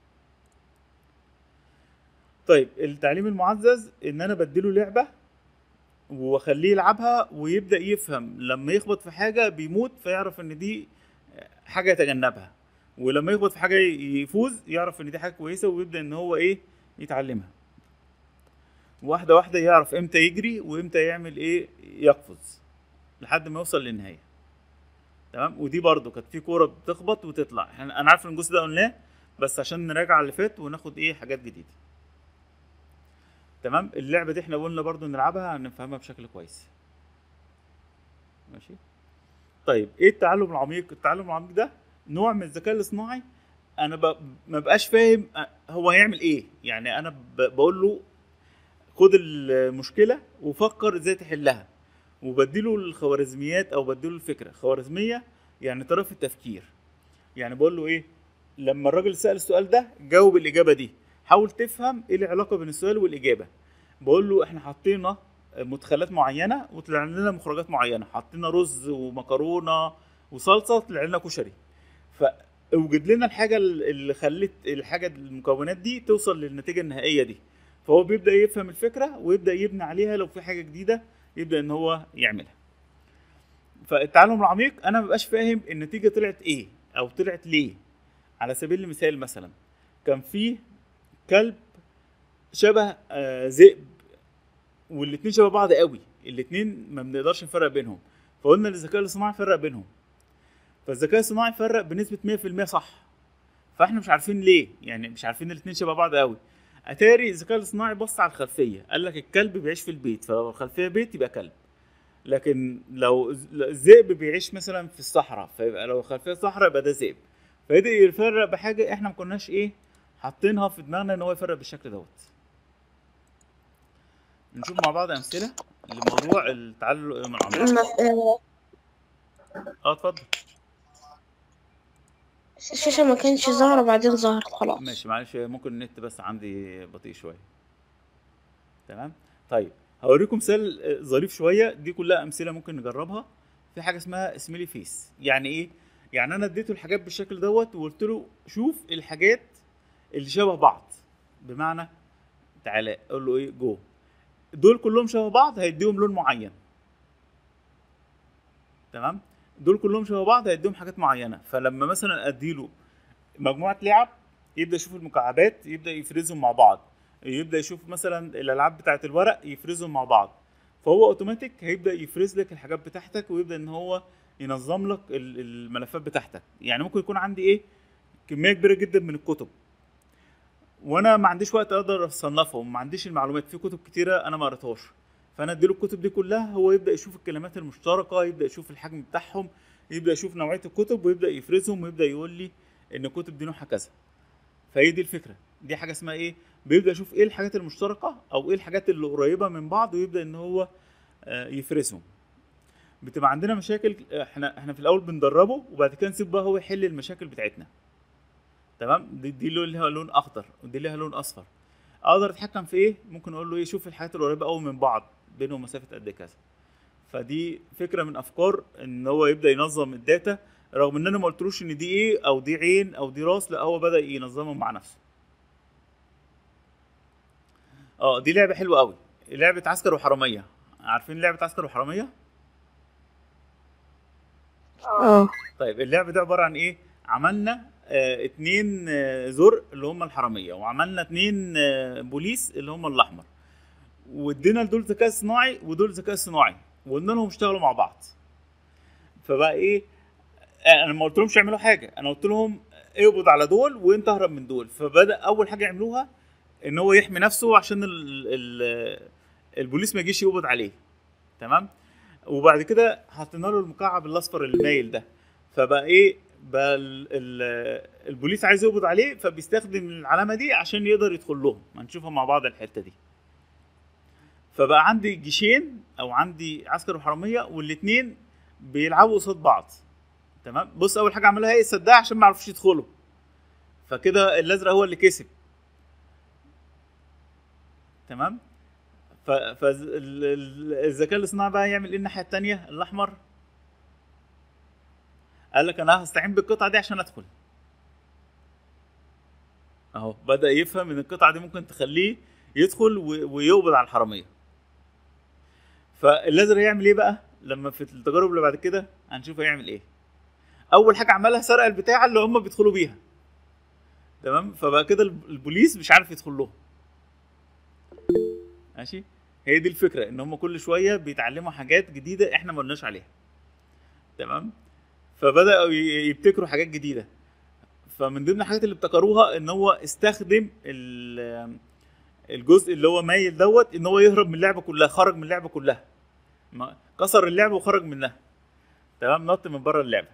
طيب التعليم المعزز ان انا بديله لعبه واخليه يلعبها ويبدا يفهم لما يخبط في حاجه بيموت فيعرف ان دي حاجه يتجنبها ولما يخبط في حاجه يفوز يعرف ان دي حاجه كويسه ويبدا ان هو ايه يتعلمها واحده واحده يعرف امتى يجري وامتى يعمل ايه يقفز لحد ما يوصل للنهايه تمام ودي برضو كانت في كوره بتخبط وتطلع احنا انا عارف ان الجزء ده قلناه بس عشان نراجع اللي فات وناخد ايه حاجات جديده تمام اللعبه دي احنا قلنا برضو نلعبها هنفهمها بشكل كويس ماشي طيب ايه التعلم العميق التعلم العميق ده نوع من الذكاء الاصطناعي انا ب... ما بقاش فاهم أ- هو هيعمل ايه يعني انا ب... بقول له خد المشكله وفكر ازاي تحلها وبديله الخوارزميات او بديله الفكره خوارزميه يعني طرف التفكير يعني بقول له ايه لما الراجل سال السؤال ده جاوب الاجابه دي حاول تفهم ايه العلاقه بين السؤال والاجابه بقول له احنا حطينا مدخلات معينه وطلع لنا مخرجات معينه حطينا رز ومكرونه وصلصه طلع لنا كشري فاوجد لنا الحاجه اللي خلت الحاجه المكونات دي توصل للنتيجه النهائيه دي فهو بيبدا يفهم الفكره ويبدا يبني عليها لو في حاجه جديده يبدا ان هو يعملها فالتعلم العميق انا مبقاش فاهم النتيجه طلعت ايه او طلعت ليه على سبيل المثال مثلا كان في كلب شبه آه، ذئب والاتنين شبه بعض قوي الاتنين ما بنقدرش نفرق بينهم فقلنا للذكاء الاصطناعي فرق بينهم فالذكاء الصناعي فرق بنسبه 100% صح فاحنا مش عارفين ليه يعني مش عارفين الاتنين شبه بعض قوي اتاري الذكاء الاصطناعي بص على الخلفيه قال لك الكلب بيعيش في البيت فلو الخلفيه بيت يبقى كلب لكن لو الذئب بيعيش مثلا في الصحراء فيبقى لو الخلفيه صحراء يبقى ده ذئب فيقدر يفرق بحاجه احنا ما كناش ايه حاطينها في دماغنا ان هو يفرق بالشكل دوت نشوف مع بعض امثله لموضوع التعلم العميق
ما- آه،
اه اتفضل
الشاشة ما كانش ظاهرة بعدين ظهرت خلاص
ماشي معلش ممكن النت بس عندي بطيء شويه تمام طيب هوريكم مثال آه، ظريف شويه دي كلها امثله ممكن نجربها في حاجه اسمها سميلي فيس يعني ايه يعني انا اديته الحاجات بالشكل دوت وقلت له شوف الحاجات اللي شبه بعض بمعنى تعالى اقول له ايه جو دول كلهم شبه بعض هيديهم لون معين تمام دول كلهم شبه بعض هيديهم حاجات معينه فلما مثلا اديله مجموعه لعب يبدا يشوف المكعبات يبدا يفرزهم مع بعض يبدا يشوف مثلا الالعاب بتاعه الورق يفرزهم مع بعض فهو اوتوماتيك هيبدا يفرز لك الحاجات بتاعتك ويبدا ان هو ينظم لك ال- الملفات بتاعتك يعني ممكن يكون عندي ايه كميه كبيره جدا من الكتب وانا ما عنديش وقت اقدر اصنفهم ما عنديش المعلومات في كتب كتيره انا ما قريتهاش فانا اديله الكتب دي كلها هو يبدا يشوف الكلمات المشتركه يبدا يشوف الحجم بتاعهم يبدا يشوف نوعيه الكتب ويبدا يفرزهم ويبدا يقول لي ان الكتب دي نوعها كذا فهي دي الفكره دي حاجه اسمها ايه بيبدا يشوف ايه الحاجات المشتركه او ايه الحاجات اللي قريبه من بعض ويبدا ان هو آه، يفرزهم بتبقى عندنا مشاكل احنا احنا في الاول بندربه وبعد كده نسيب بقى هو يحل المشاكل بتاعتنا تمام دي دي له- لها لون اخضر ودي لها لون اصفر اقدر اتحكم في ايه ممكن اقول له ايه شوف الحاجات القريبه قوي من بعض بينهم مسافه قد كذا فدي فكره من افكار ان هو يبدا ينظم الداتا رغم ان انا ما قلتلوش ان دي ايه او دي عين او دي راس لا هو بدا ينظمهم مع نفسه اه دي لعبه حلوه قوي لعبه عسكر وحراميه عارفين لعبه عسكر وحراميه
اه
طيب اللعبه دي عباره عن ايه عملنا آه اتنين آه زرق اللي هم الحراميه وعملنا اتنين آه بوليس اللي هم الاحمر وادينا لدول ذكاء صناعي ودول ذكاء صناعي وقلنا لهم اشتغلوا مع بعض فبقى ايه آه، انا ما قلت لهمش يعملوا حاجه انا قلت لهم اقبض على دول وانت اهرب من دول فبدا اول حاجه يعملوها ان هو يحمي نفسه عشان ال ال البوليس ما يجيش يقبض عليه تمام وبعد كده حطينا له المكعب الاصفر المايل ده فبقى ايه بقى ال- ال- البوليس عايز يقبض عليه فبيستخدم العلامه دي عشان يقدر يدخل لهم هنشوفها مع بعض الحته دي فبقى عندي جيشين او عندي عسكر وحراميه والاثنين بيلعبوا قصاد بعض تمام بص اول حاجه عملها ايه صدقها عشان ما يعرفوش يدخلوا فكده الازرق هو اللي كسب تمام فالذكاء الاصطناعي بقى يعمل ايه الناحيه التانية الاحمر قال لك انا هستعين بالقطعه دي عشان ادخل اهو بدا يفهم ان القطعه دي ممكن تخليه يدخل و- ويقبض على الحراميه فالليزر يعمل ايه بقى لما في التجارب اللي بعد كده هنشوف هيعمل ايه اول حاجه عملها سرق البتاعه اللي هم بيدخلوا بيها تمام فبقى كده الب- البوليس مش عارف يدخل لهم ماشي هي دي الفكره ان هم كل شويه بيتعلموا حاجات جديده احنا ما قلناش عليها تمام فبداوا ي- يبتكروا حاجات جديده فمن ضمن الحاجات اللي ابتكروها ان هو استخدم ال- الجزء اللي هو مايل دوت ان هو يهرب من اللعبه كلها خرج من اللعبه كلها ما- كسر اللعبه وخرج منها تمام نط من بره اللعبه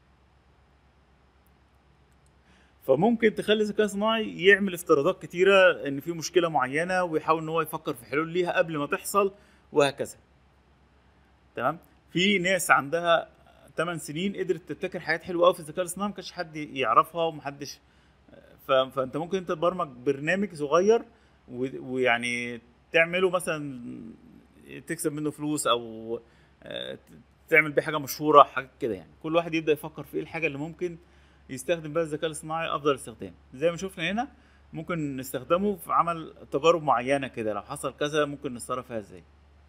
فممكن تخلي الذكاء الصناعي يعمل افتراضات كتيره ان في مشكله معينه ويحاول ان هو يفكر في حلول ليها قبل ما تحصل وهكذا تمام في ناس عندها 8 سنين قدرت تبتكر حاجات حلوه قوي في الذكاء الاصطناعي ما كانش حد يعرفها ومحدش ف... فانت ممكن انت تبرمج برنامج صغير و... ويعني تعمله مثلا تكسب منه فلوس او آه، تعمل بيه حاجه مشهوره حاجه كده يعني كل واحد يبدا يفكر في ايه الحاجه اللي ممكن يستخدم بقى الذكاء الاصطناعي افضل استخدام زي ما شفنا هنا ممكن نستخدمه في عمل تجارب معينه كده لو حصل كذا ممكن نتصرف فيها ازاي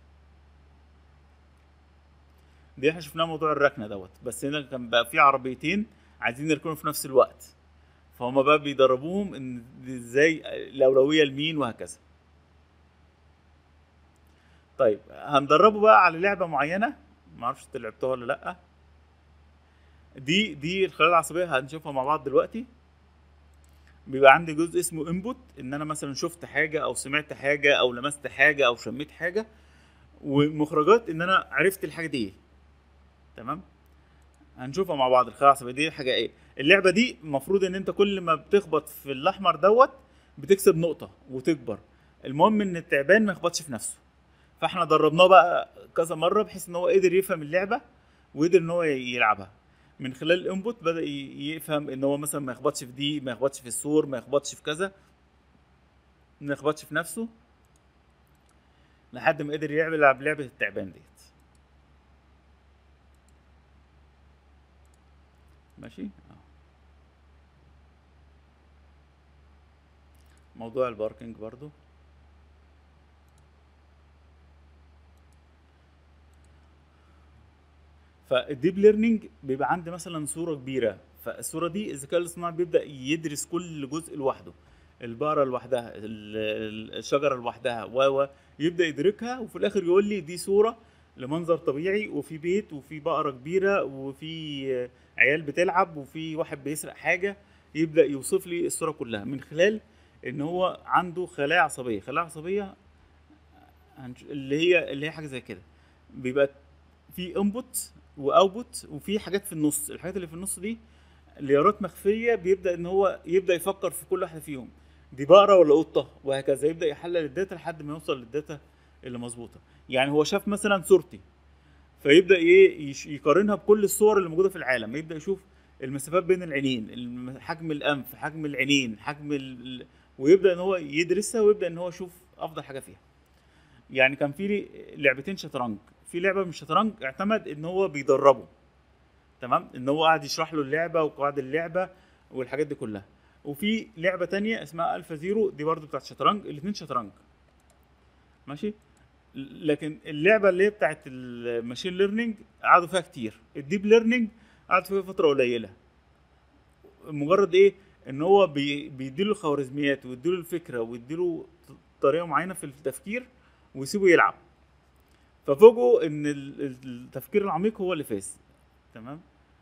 دي احنا شفناها موضوع الركنه دوت بس هنا كان بقى في عربيتين عايزين يركنوا في نفس الوقت فهم بقى بيدربوهم ان ازاي الاولويه لمين وهكذا طيب هندربه بقى على لعبه معينه معرفش انت لعبتها ولا لا دي دي الخلايا العصبيه هنشوفها مع بعض دلوقتي بيبقى عندي جزء اسمه انبوت ان انا مثلا شفت حاجه او سمعت حاجه او لمست حاجه او شميت حاجه ومخرجات ان انا عرفت الحاجه دي ايه تمام هنشوفها مع بعض الخلايا العصبيه دي حاجه ايه اللعبه دي المفروض ان انت كل ما بتخبط في الاحمر دوت بتكسب نقطه وتكبر المهم ان التعبان ما يخبطش في نفسه فاحنا دربناه بقى كذا مره بحيث ان هو قدر يفهم اللعبه وقدر ان هو يلعبها من خلال الانبوت بدا ي- يفهم ان هو مثلا ما يخبطش في دي ما يخبطش في السور ما يخبطش في كذا ما يخبطش في نفسه لحد ما قدر يلعب لعبه التعبان ديت ماشي آه. موضوع الباركينج برضو فالديب ليرنينج بيبقى عندي مثلا صوره كبيره فالصوره دي الذكاء الاصطناعي بيبدا يدرس كل جزء لوحده البقره لوحدها ال- ال- الشجره لوحدها و و يبدا يدركها وفي الاخر يقول لي دي صوره لمنظر طبيعي وفي بيت وفي بقره كبيره وفي عيال بتلعب وفي واحد بيسرق حاجه يبدا يوصف لي الصوره كلها من خلال ان هو عنده خلايا عصبيه خلايا عصبيه هنش- اللي هي اللي هي حاجه زي كده بيبقى في انبوت واوتبوت وفي حاجات في النص الحاجات اللي في النص دي ليارات مخفيه بيبدا ان هو يبدا يفكر في كل واحده فيهم دي بقره ولا قطه وهكذا يبدا يحلل الداتا لحد ما يوصل للداتا اللي مظبوطه يعني هو شاف مثلا صورتي فيبدا ايه يش- يقارنها بكل الصور اللي موجوده في العالم يبدا يشوف المسافات بين العينين الم- حجم الانف حجم العينين حجم ال... ال- ويبدا ان هو يدرسها ويبدا ان هو يشوف افضل حاجه فيها يعني كان في لي لعبتين شطرنج في لعبه من الشطرنج اعتمد ان هو بيدربه تمام ان هو قاعد يشرح له اللعبه وقواعد اللعبه والحاجات دي كلها وفي لعبه تانية اسمها الفا زيرو دي برضو بتاعت شطرنج الاثنين شطرنج ماشي لكن اللعبه اللي هي بتاعت الماشين ليرنينج قعدوا فيها كتير الديب ليرنينج قعدوا فيها فتره قليله مجرد ايه ان هو بي بيديله الخوارزميات ويديله الفكره ويديله ط- طريقه معينه في التفكير ويسيبه يلعب ففوجئوا ان ال- ال- التفكير العميق هو اللي فاز تمام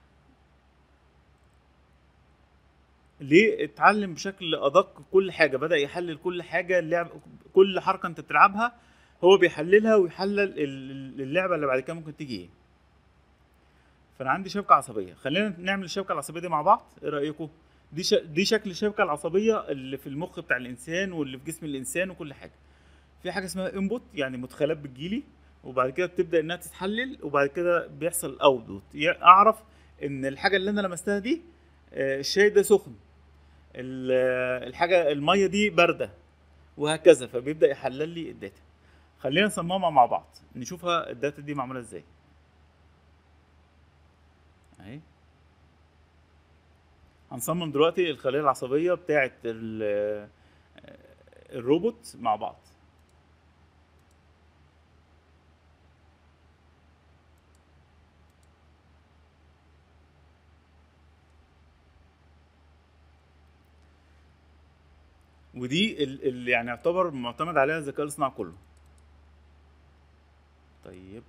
ليه اتعلم بشكل ادق كل حاجه بدا يحلل كل حاجه اللعب كل حركه انت بتلعبها هو بيحللها ويحلل ال- ال- اللعبه اللي بعد كده ممكن تيجي ايه فانا عندي شبكه عصبيه خلينا نعمل الشبكه العصبيه دي مع بعض ايه رايكم دي ش... دي شكل الشبكه العصبيه اللي في المخ بتاع الانسان واللي في جسم الانسان وكل حاجه في حاجه اسمها انبوت يعني مدخلات بتجيلي وبعد كده بتبدا انها تتحلل وبعد كده بيحصل اوتبوت اعرف ان الحاجه اللي انا لمستها دي آه، الشاي ده سخن ال- آه، الحاجه الميه دي بارده وهكذا فبيبدا يحلل لي الداتا خلينا نصممها مع بعض نشوفها الداتا دي معموله ازاي اهي هنصمم دلوقتي الخلية العصبية بتاعة ال- الروبوت مع بعض ودي ال- اللي يعني يعتبر معتمد عليها الذكاء الاصطناعي كله طيب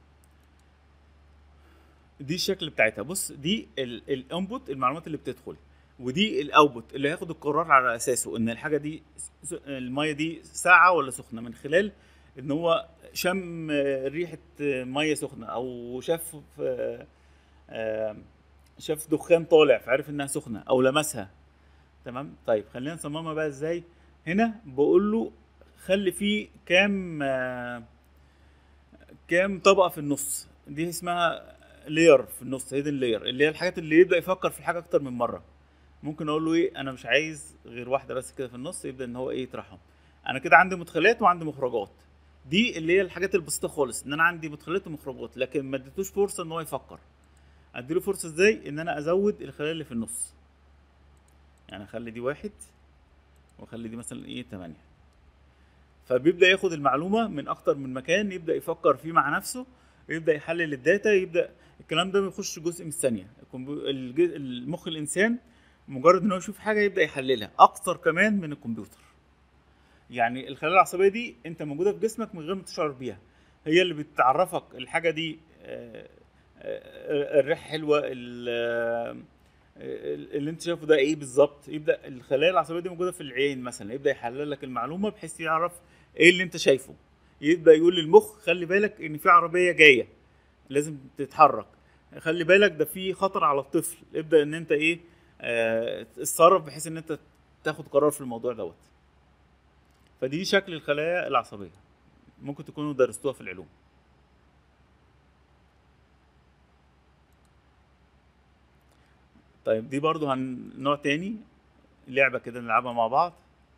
دي الشكل بتاعتها بص دي الانبوت المعلومات اللي بتدخل ودي الاوتبوت اللي هياخد القرار على اساسه ان الحاجه دي س- الميه دي ساقعه ولا سخنه من خلال ان هو شم آه، ريحه آه، ميه سخنه او شاف آه، آه، شاف دخان طالع فعرف انها سخنه او لمسها تمام طيب خلينا نصممها بقى ازاي هنا بقول له خلي فيه كام آه، كام طبقه في النص دي اسمها لير في النص هيدن لير اللي هي الحاجات اللي يبدا يفكر في الحاجه اكتر من مره ممكن اقول له ايه انا مش عايز غير واحده بس كده في النص يبدا ان هو ايه يطرحهم انا كده عندي مدخلات وعندي مخرجات دي اللي هي الحاجات البسيطه خالص ان انا عندي مدخلات ومخرجات لكن ما اديتوش فرصه ان هو يفكر اديله فرصه ازاي ان انا ازود الخلايا اللي في النص يعني اخلي دي واحد واخلي دي مثلا ايه تمانية فبيبدا ياخد المعلومه من اكتر من مكان يبدا يفكر فيه مع نفسه يبدا يحلل الداتا يبدا الكلام ده بيخش جزء من الثانيه الكمبيو- الج- المخ الانسان مجرد ان هو يشوف حاجه يبدا يحللها اكتر كمان من الكمبيوتر يعني الخلايا العصبيه دي انت موجوده في جسمك من غير ما تشعر بيها هي اللي بتعرفك الحاجه دي آه، آه، الريحه حلوه ال- آه، اللي انت شايفه ده ايه بالظبط يبدا الخلايا العصبيه دي موجوده في العين مثلا يبدا يحلل لك المعلومه بحيث يعرف ايه اللي انت شايفه يبدا يقول للمخ خلي بالك ان في عربيه جايه لازم تتحرك خلي بالك ده في خطر على الطفل ابدا ان انت ايه آه، اتصرف بحيث ان انت تاخد قرار في الموضوع دوت فدي شكل الخلايا العصبيه ممكن تكونوا درستوها في العلوم طيب دي برضو هن نوع تاني لعبه كده نلعبها مع بعض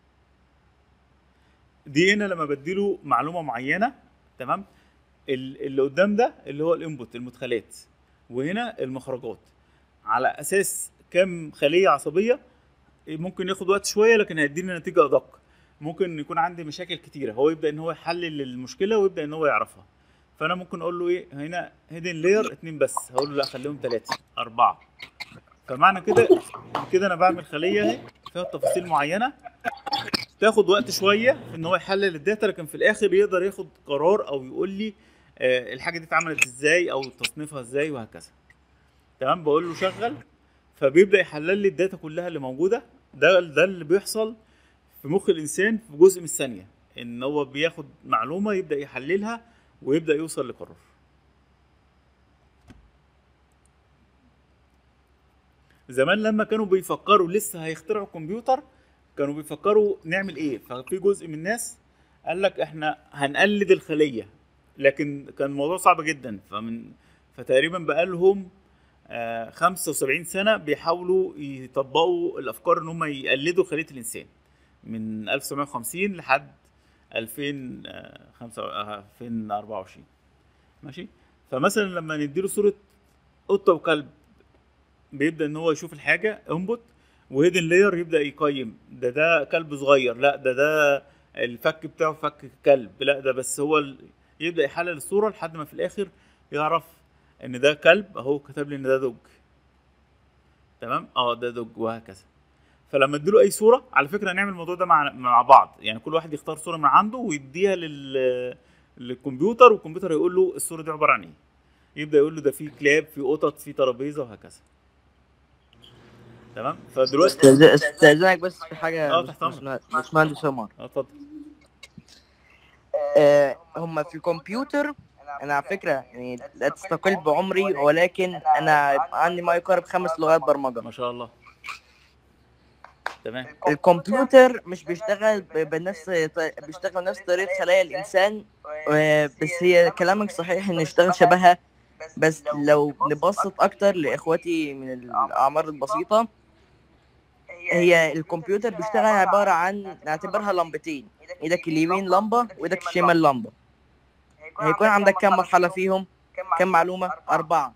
دي هنا لما بديله معلومه معينه تمام ال- اللي قدام ده اللي هو الانبوت المدخلات وهنا المخرجات على اساس كام خليه عصبيه ممكن ياخد وقت شويه لكن هيديني نتيجه ادق ممكن يكون عندي مشاكل كتيره هو يبدا ان هو يحلل المشكله ويبدا ان هو يعرفها فانا ممكن اقول له ايه هنا هيدن لاير اتنين بس هقول له لا خليهم ثلاثه اربعه فمعنى كده كده انا بعمل خليه اهي فيها تفاصيل معينه تاخد وقت شويه ان هو يحلل الداتا لكن في الاخر يقدر ياخد قرار او يقول لي آه، الحاجه دي اتعملت ازاي او تصنيفها ازاي وهكذا تمام بقول له شغل فبيبدا يحلل لي الداتا كلها اللي موجوده ده ده اللي بيحصل في مخ الانسان في جزء من الثانيه ان هو بياخد معلومه يبدا يحللها ويبدا يوصل لقرار زمان لما كانوا بيفكروا لسه هيخترعوا كمبيوتر كانوا بيفكروا نعمل ايه ففي جزء من الناس قال لك احنا هنقلد الخليه لكن كان الموضوع صعب جدا فمن فتقريبا بقالهم آه 75 سنه بيحاولوا يطبقوا الافكار ان هم يقلدوا خليه الانسان من 1950 لحد 2024 ماشي فمثلا لما نديله صوره قطه وكلب بيبدا ان هو يشوف الحاجه انبوت وهيدن لاير يبدا يقيم ده ده كلب صغير لا ده ده الفك بتاعه فك كلب لا ده بس هو ال... يبدا يحلل الصوره لحد ما في الاخر يعرف ان ده كلب اهو كتب لي ان ده دوج تمام اه ده دوج وهكذا فلما اديله اي صوره على فكره هنعمل الموضوع ده مع مع بعض يعني كل واحد يختار صوره من عنده ويديها لل للكمبيوتر والكمبيوتر يقول له الصوره دي عباره عن ايه يبدا يقول له ده في كلاب في قطط في ترابيزه وهكذا تمام فدلوقتي
استاذ- استاذنك بس في حاجه
اه،
بس-
تحت أمرك.
باشمهندس باشمهندس عمر
اه اتفضل
آه هم في الكمبيوتر انا على فكره يعني لا تستقل بعمري ولكن انا عندي ما يقارب خمس لغات برمجه
ما شاء الله تمام
الكمبيوتر مش بيشتغل ب- بنفس ط- بيشتغل نفس طريقه خلايا الانسان آه، بس هي كلامك صحيح انه يشتغل شبهها بس لو نبسط اكتر لاخواتي من الاعمار البسيطه هي الكمبيوتر بيشتغل عباره عن نعتبرها لمبتين ايدك اليمين لمبه وايدك الشمال لمبه هيكون عندك كم مرحله فيهم كم معلومه اربعه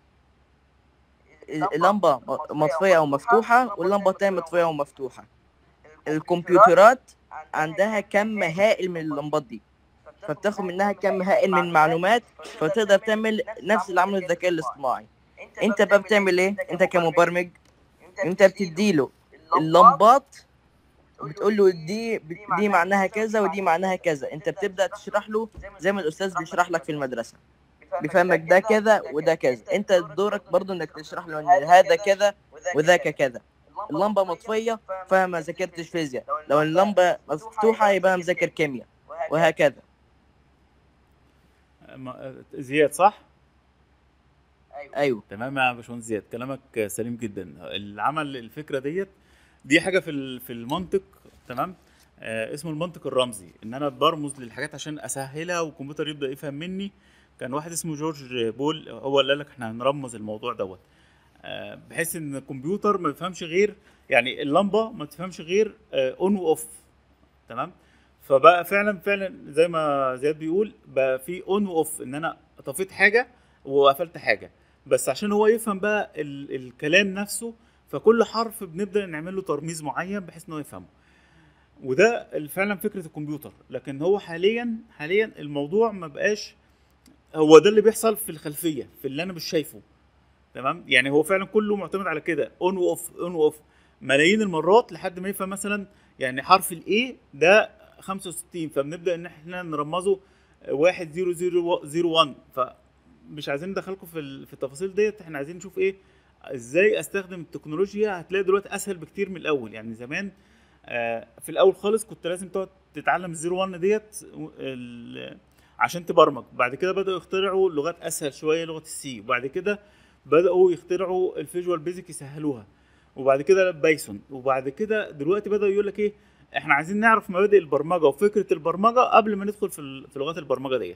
اللمبه مطفيه او مفتوحه واللمبه التانية مطفيه ومفتوحه الكمبيوترات عندها كم هائل من اللمبات دي فبتاخد منها كم هائل من المعلومات فتقدر تعمل نفس اللي عمله الذكاء الاصطناعي انت بقى بتعمل ايه انت كمبرمج انت بتديله اللمبات بتقول له دي دي معناها كذا ودي معناها كذا انت بتبدا تشرح له زي ما الاستاذ بيشرح لك في المدرسه بيفهمك ده كذا وده كذا انت دورك برضو انك تشرح له ان هذا كذا وذاك كذا اللمبه مطفيه فما ذاكرتش فيزياء لو اللمبه مفتوحه يبقى انا مذاكر كيمياء وهكذا
ما- زياد صح
ايوه
تمام يا باشمهندس زياد كلامك سليم جدا العمل الفكره ديت دي حاجه في ال- في المنطق تمام آه اسمه المنطق الرمزي ان انا برمز للحاجات عشان اسهلها والكمبيوتر يبدا يفهم مني كان واحد اسمه جورج بول هو اللي قال لك احنا هنرمز الموضوع دوت آه بحيث ان الكمبيوتر ما بيفهمش غير يعني اللمبه ما تفهمش غير اون واوف تمام فبقى فعلا فعلا زي ما زياد بيقول بقى في اون واوف ان انا طفيت حاجه وقفلت حاجه بس عشان هو يفهم بقى ال الكلام نفسه فكل حرف بنبدا نعمل له ترميز معين بحيث ان هو يفهمه وده فعلا فكره الكمبيوتر لكن هو حاليا حاليا الموضوع ما بقاش هو ده اللي بيحصل في الخلفيه في اللي انا مش شايفه تمام يعني هو فعلا كله معتمد على كده اون واوف اون واوف ملايين المرات لحد ما يفهم مثلا يعني حرف الاي ده 65 فبنبدا ان احنا نرمزه 1 0 0 0 1 فمش عايزين ندخلكم في ال- في التفاصيل ديت احنا عايزين نشوف ايه ازاي استخدم التكنولوجيا هتلاقي دلوقتي اسهل بكتير من الاول يعني زمان آه، في الاول خالص كنت لازم تقعد تتعلم الزيرو 1 ديت ال- عشان تبرمج بعد كده بداوا يخترعوا لغات اسهل شويه لغه السي وبعد كده بداوا يخترعوا الفيجوال بيزك يسهلوها وبعد كده بايثون وبعد كده دلوقتي بداوا يقول لك ايه احنا عايزين نعرف مبادئ البرمجه وفكره البرمجه قبل ما ندخل في ال- في لغات البرمجه ديت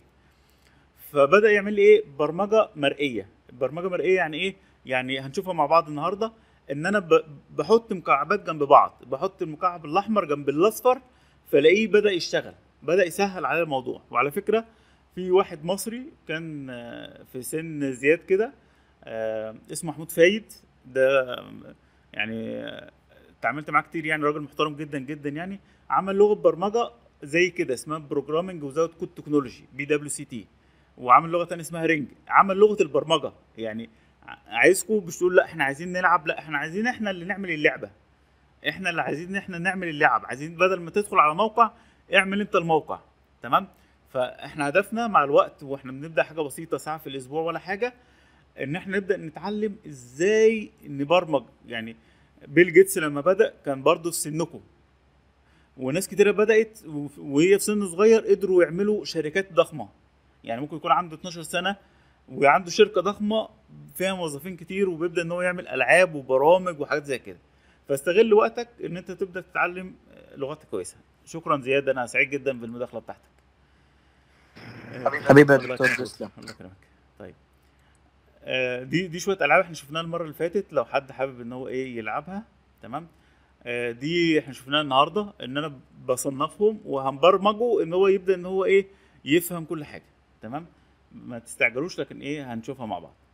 فبدا يعمل لي ايه برمجه مرئيه برمجه مرئيه يعني ايه يعني هنشوفها مع بعض النهارده ان انا ب- بحط مكعبات جنب بعض بحط المكعب الاحمر جنب الاصفر فلاقيه بدا يشتغل بدا يسهل على الموضوع وعلى فكره في واحد مصري كان آه، في سن زياد كده آه، اسمه محمود فايد ده آه، يعني آه، اتعاملت معاه كتير يعني راجل محترم جدا جدا يعني عمل لغه برمجه زي كده اسمها بروجرامنج وزاوت كود تكنولوجي بي دبليو سي تي وعامل لغه تانية اسمها رينج عمل لغه البرمجه يعني ع- عايزكم مش تقول لا احنا عايزين نلعب لا احنا عايزين احنا اللي نعمل اللعبه احنا اللي عايزين ان احنا نعمل اللعب عايزين بدل ما تدخل على موقع اعمل انت الموقع تمام فاحنا هدفنا مع الوقت واحنا بنبدا حاجه بسيطه ساعه في الاسبوع ولا حاجه ان احنا نبدا نتعلم ازاي نبرمج يعني بيل جيتس لما بدا كان برضه في سنكم وناس كتيره بدات وف- وهي في سن صغير قدروا يعملوا شركات ضخمه يعني ممكن يكون عنده 12 سنه وعنده شركه ضخمه فيها موظفين كتير وبيبدا ان هو يعمل العاب وبرامج وحاجات زي كده فاستغل وقتك ان انت تبدا تتعلم آه، لغات كويسه شكرا زياد انا سعيد جدا بالمداخله بتاعتك آه،
حبيبي يا
الله
دكتور
يكرمك.
تسلم.
الله يكرمك طيب آه، دي دي شويه العاب احنا شفناها المره اللي فاتت لو حد حابب ان هو ايه يلعبها تمام آه، دي احنا شفناها النهارده ان انا بصنفهم وهنبرمجه ان هو يبدا ان هو ايه يفهم كل حاجه تمام ما تستعجلوش لكن ايه هنشوفها مع بعض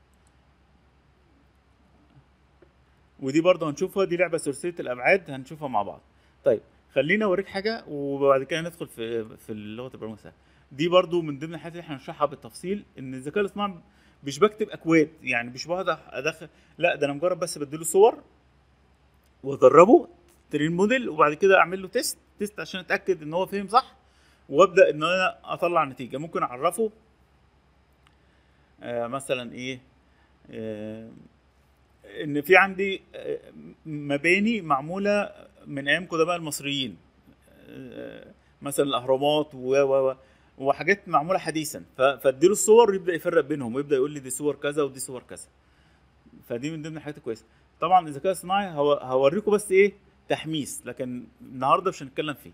ودي برضه هنشوفها دي لعبه ثلاثيه الابعاد هنشوفها مع بعض طيب خليني اوريك حاجه وبعد كده ندخل في في لغه البرمجه السهلة. دي برضه من ضمن الحاجات اللي احنا هنشرحها بالتفصيل ان الذكاء الاصطناعي مش بكتب اكواد يعني مش بقعد ادخل لا ده انا مجرد بس بديله صور وادربه ترين موديل وبعد كده اعمل له تيست تيست عشان اتاكد ان هو فهم صح وابدا ان انا اطلع نتيجه ممكن اعرفه آه مثلا ايه آه ان في عندي آه، مباني معموله من ايام قدماء المصريين آه، مثلا الاهرامات و و و وحاجات معموله حديثا ف- فاديله الصور يبدا يفرق بينهم ويبدا يقول لي دي صور كذا ودي صور كذا فدي من ضمن الحاجات الكويسه طبعا الذكاء الصناعي هو هوريكم بس ايه تحميس لكن النهارده مش هنتكلم فيه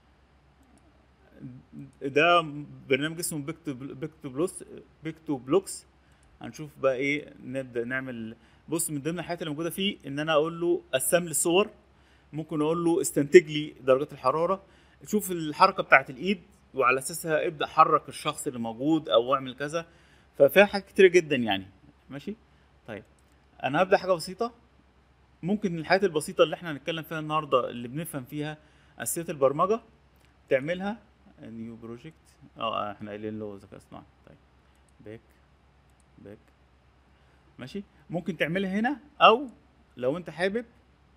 ده برنامج اسمه بيكتو بيكتو بلوس بيكتو بلوكس هنشوف بقى ايه نبدا نعمل بص من ضمن الحاجات اللي موجوده فيه ان انا اقول له قسم لي الصور ممكن اقول له استنتج لي درجات الحراره شوف الحركه بتاعت الايد وعلى اساسها ابدا حرك الشخص اللي موجود او اعمل كذا ففيها حاجات كتيره جدا يعني ماشي طيب انا هبدا حاجه بسيطه ممكن الحاجات البسيطه اللي احنا هنتكلم فيها النهارده اللي بنفهم فيها اساسيات البرمجه تعملها نيو بروجكت اه احنا قايلين له ذكاء اصطناعي طيب باك باك ماشي ممكن تعملها هنا او لو انت حابب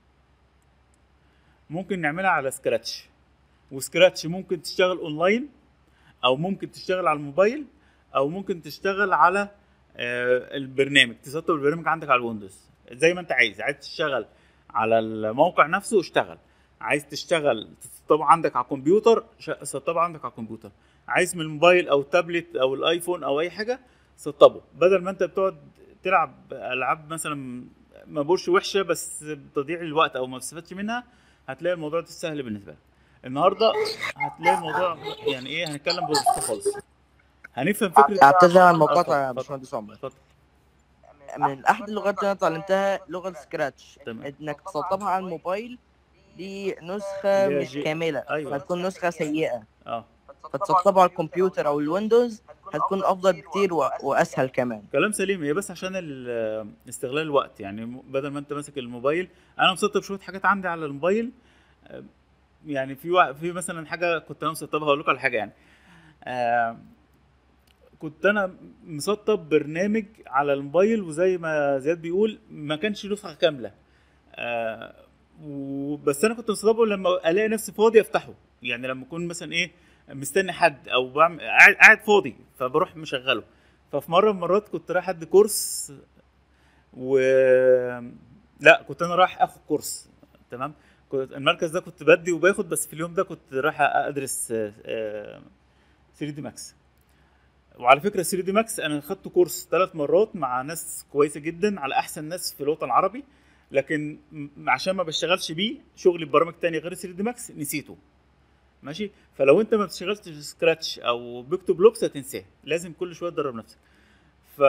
ممكن نعملها على سكراتش وسكراتش ممكن تشتغل اونلاين او ممكن تشتغل على الموبايل او ممكن تشتغل على آه، البرنامج تسطب البرنامج عندك على الويندوز زي ما انت عايز عايز تشتغل على الموقع نفسه اشتغل عايز تشتغل تسطبه عندك على الكمبيوتر ش- سطبه عندك على الكمبيوتر عايز من الموبايل او التابلت او الايفون او اي حاجه سطبه بدل ما انت بتقعد تلعب العاب مثلا ما بقولش وحشه بس بتضيع الوقت او ما بتستفادش منها هتلاقي الموضوع ده سهل بالنسبه لك النهارده هتلاقي الموضوع يعني ايه هنتكلم ببساطه خالص هنفهم فكره
اعتذر عن
اتفضل،
المقاطعه يا
اتفضل.
باشمهندس عمر
اتفضل
من احد اللغات اللي انا اتعلمتها لغه سكراتش
تمام.
انك تسطبها على الموبايل دي نسخه
اللي هي
مش
جي-
كامله
أيوة.
فتكون نسخه سيئه
اه
فتسطبها على الكمبيوتر او الويندوز هتكون افضل بكتير و... واسهل كمان
كلام سليم هي بس عشان ال- استغلال الوقت يعني م- بدل ما انت ماسك الموبايل انا مسطب شويه حاجات عندي على الموبايل آه، يعني في وا- في مثلا حاجه كنت انا مسطبها هقول لكم على حاجه يعني آه، كنت انا مسطب برنامج على الموبايل وزي ما زياد بيقول ما كانش نسخه كامله آه، و- بس انا كنت مسطبه لما الاقي نفسي فاضي افتحه يعني لما اكون مثلا ايه مستني حد او بعمل قاعد قاعد فاضي فبروح مشغله ففي مره من المرات كنت رايح ادي كورس و لا كنت انا رايح اخد كورس تمام كنت المركز ده كنت بدي وباخد بس في اليوم ده كنت رايح ادرس 3 دي ماكس وعلى فكره 3 دي ماكس انا خدت كورس ثلاث مرات مع ناس كويسه جدا على احسن ناس في الوطن العربي لكن م- عشان ما بشتغلش بيه شغلي ببرامج تانية غير 3 دي ماكس نسيته ماشي فلو انت ما بتشتغلش في سكراتش او بيكتو بلوكس هتنساه لازم كل شويه تدرب نفسك ف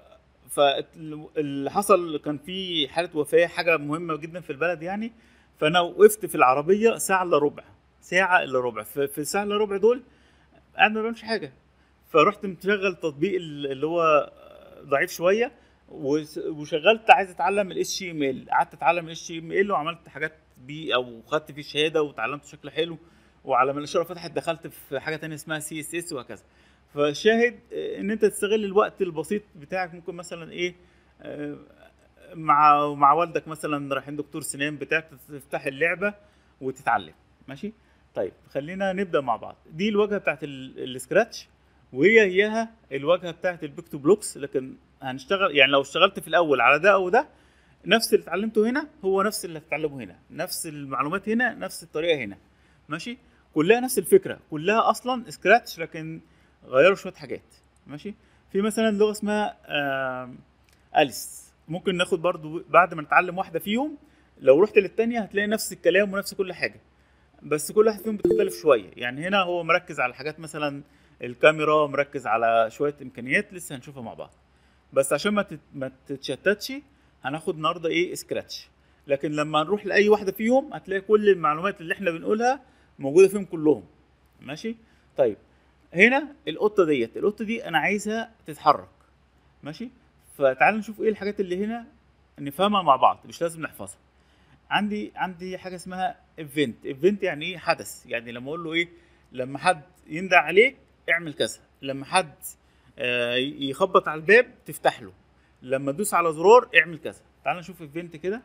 فاللي حصل كان في حاله وفاه حاجه مهمه جدا في البلد يعني فانا وقفت في العربيه ساعه الا ربع ساعه الا ربع في في الساعه الا ربع دول قاعد ما بعملش حاجه فرحت مشغل تطبيق اللي هو ضعيف شويه وس- وشغلت عايز اتعلم الاس تي ام ال قعدت اتعلم الاس تي ام ال وعملت حاجات بيه او خدت فيه شهاده وتعلمت شكل حلو وعلى ما الاشاره فتحت دخلت في حاجه تانية اسمها سي اس اس وهكذا فشاهد آه، ان انت تستغل الوقت البسيط بتاعك ممكن مثلا ايه آه، مع مع والدك مثلا رايحين دكتور سنان بتاع تفتح اللعبه وتتعلم ماشي طيب خلينا نبدا مع بعض دي الواجهه بتاعت ال- السكراتش وهي هيها الواجهه بتاعت البيكتو بلوكس لكن هنشتغل يعني لو اشتغلت في الاول على ده او ده نفس اللي اتعلمته هنا هو نفس اللي هتتعلمه هنا نفس المعلومات هنا نفس الطريقه هنا ماشي كلها نفس الفكره كلها اصلا سكراتش لكن غيروا شويه حاجات ماشي في مثلا لغه اسمها آم، اليس ممكن ناخد برضو بعد ما نتعلم واحده فيهم لو رحت للتانية هتلاقي نفس الكلام ونفس كل حاجه بس كل واحد فيهم بتختلف شويه يعني هنا هو مركز على حاجات مثلا الكاميرا مركز على شويه امكانيات لسه هنشوفها مع بعض بس عشان ما تت- ما تتشتتش هناخد النهارده ايه سكراتش لكن لما نروح لاي واحده فيهم هتلاقي كل المعلومات اللي احنا بنقولها موجوده فيهم كلهم ماشي طيب هنا القطه ديت القطه دي انا عايزها تتحرك ماشي فتعال نشوف ايه الحاجات اللي هنا نفهمها مع بعض مش لازم نحفظها عندي عندي حاجه اسمها ايفنت ايفنت يعني ايه حدث يعني لما اقول له ايه لما حد يندى عليك اعمل كذا لما حد آه، يخبط على الباب تفتح له لما تدوس على زرار اعمل كذا تعال نشوف ايفنت كده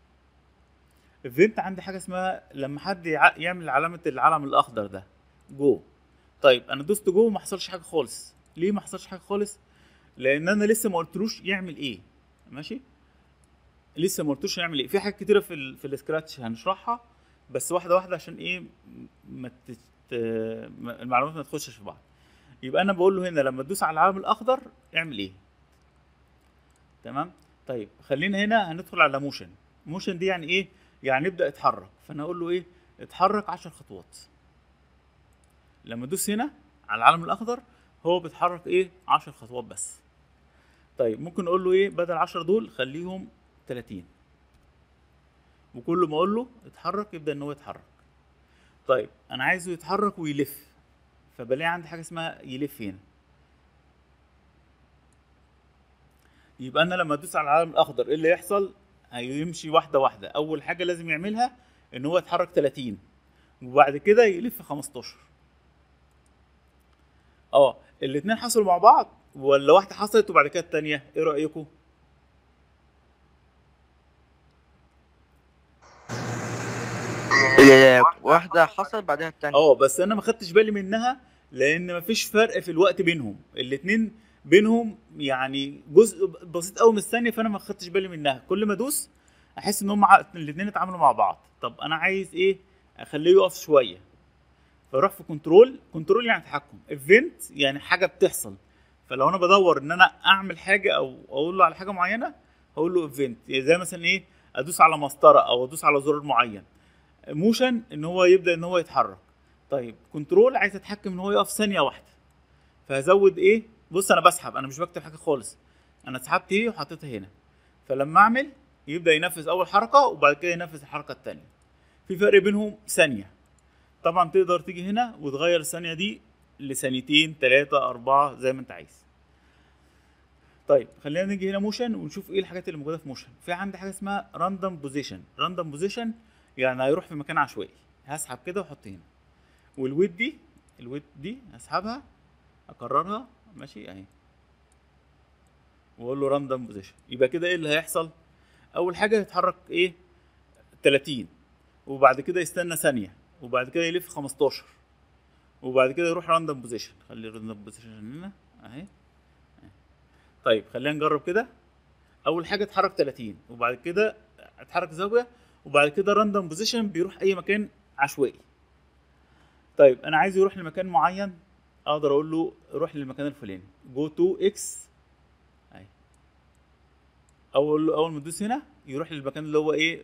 ايفنت عندي حاجه اسمها لما حد يع- يعمل علامه العلم الاخضر ده جو طيب انا دوست جو وما حصلش حاجه خالص ليه ما حصلش حاجه خالص لان انا لسه ما قلتلوش يعمل ايه ماشي لسه ما قلتلوش يعمل ايه في حاجات كتيره في ال في السكراتش هنشرحها بس واحده واحده عشان ايه ما تت... ما- المعلومات ما تخشش في بعض يبقى انا بقول له هنا لما تدوس على العلم الاخضر اعمل ايه تمام طيب خلينا هنا هندخل على موشن موشن دي يعني ايه يعني يبدا يتحرك فانا اقول له ايه اتحرك 10 خطوات لما ادوس هنا على العلم الاخضر هو بيتحرك ايه 10 خطوات بس طيب ممكن اقول له ايه بدل 10 دول خليهم 30 وكل ما اقول له اتحرك يبدا ان هو يتحرك طيب انا عايزه يتحرك ويلف فبلاقي عندي حاجه اسمها يلف هنا يبقى انا لما ادوس على العلم الاخضر ايه اللي يحصل هيمشي واحده واحده اول حاجه لازم يعملها ان هو يتحرك 30 وبعد كده يلف 15 اه الاتنين حصلوا مع بعض ولا واحده حصلت وبعد كده التانيه ايه رايكم
ال- واحدة حصل بعدها التانية
اه بس انا ما خدتش بالي منها لان مفيش فرق في الوقت بينهم الاتنين بينهم يعني جزء بسيط قوي من الثانيه فانا ما خدتش بالي منها كل ما ادوس احس ان هم ع- الاتنين اتعاملوا مع بعض طب انا عايز ايه اخليه يقف شويه فاروح في كنترول كنترول يعني تحكم ايفنت يعني حاجه بتحصل فلو انا بدور ان انا اعمل حاجه او اقول له على حاجه معينه هقول له ايفنت يعني زي مثلا ايه ادوس على مسطره او ادوس على زرار معين موشن ان هو يبدا ان هو يتحرك طيب كنترول عايز اتحكم ان هو يقف ثانيه واحده فهزود ايه بص انا بسحب انا مش بكتب حاجه خالص انا سحبت ايه وحطيتها هنا فلما اعمل يبدا ينفذ اول حركه وبعد كده ينفذ الحركه الثانيه في فرق بينهم ثانيه طبعا تقدر تيجي هنا وتغير الثانيه دي لثانيتين ثلاثة أربعة زي ما أنت عايز. طيب خلينا نيجي هنا موشن ونشوف إيه الحاجات اللي موجودة في موشن. في عندي حاجة اسمها راندوم بوزيشن، راندوم بوزيشن يعني هيروح في مكان عشوائي. هسحب كده وأحط هنا. والويت دي الويت دي هسحبها أكررها ماشي أهي. وأقول له راندوم بوزيشن. يبقى كده إيه اللي هيحصل؟ أول حاجة هيتحرك إيه؟ 30 وبعد كده يستنى ثانية وبعد كده يلف 15 وبعد كده يروح راندوم بوزيشن خلي راندوم بوزيشن هنا اهي أهي. طيب خلينا نجرب كده اول حاجه اتحرك 30 وبعد كده اتحرك زاويه وبعد كده راندوم بوزيشن بيروح اي مكان عشوائي طيب انا عايز يروح لمكان معين اقدر اقول له روح للمكان الفلاني جو تو اكس اهي اول له اول ما تدوس هنا يروح للمكان اللي هو ايه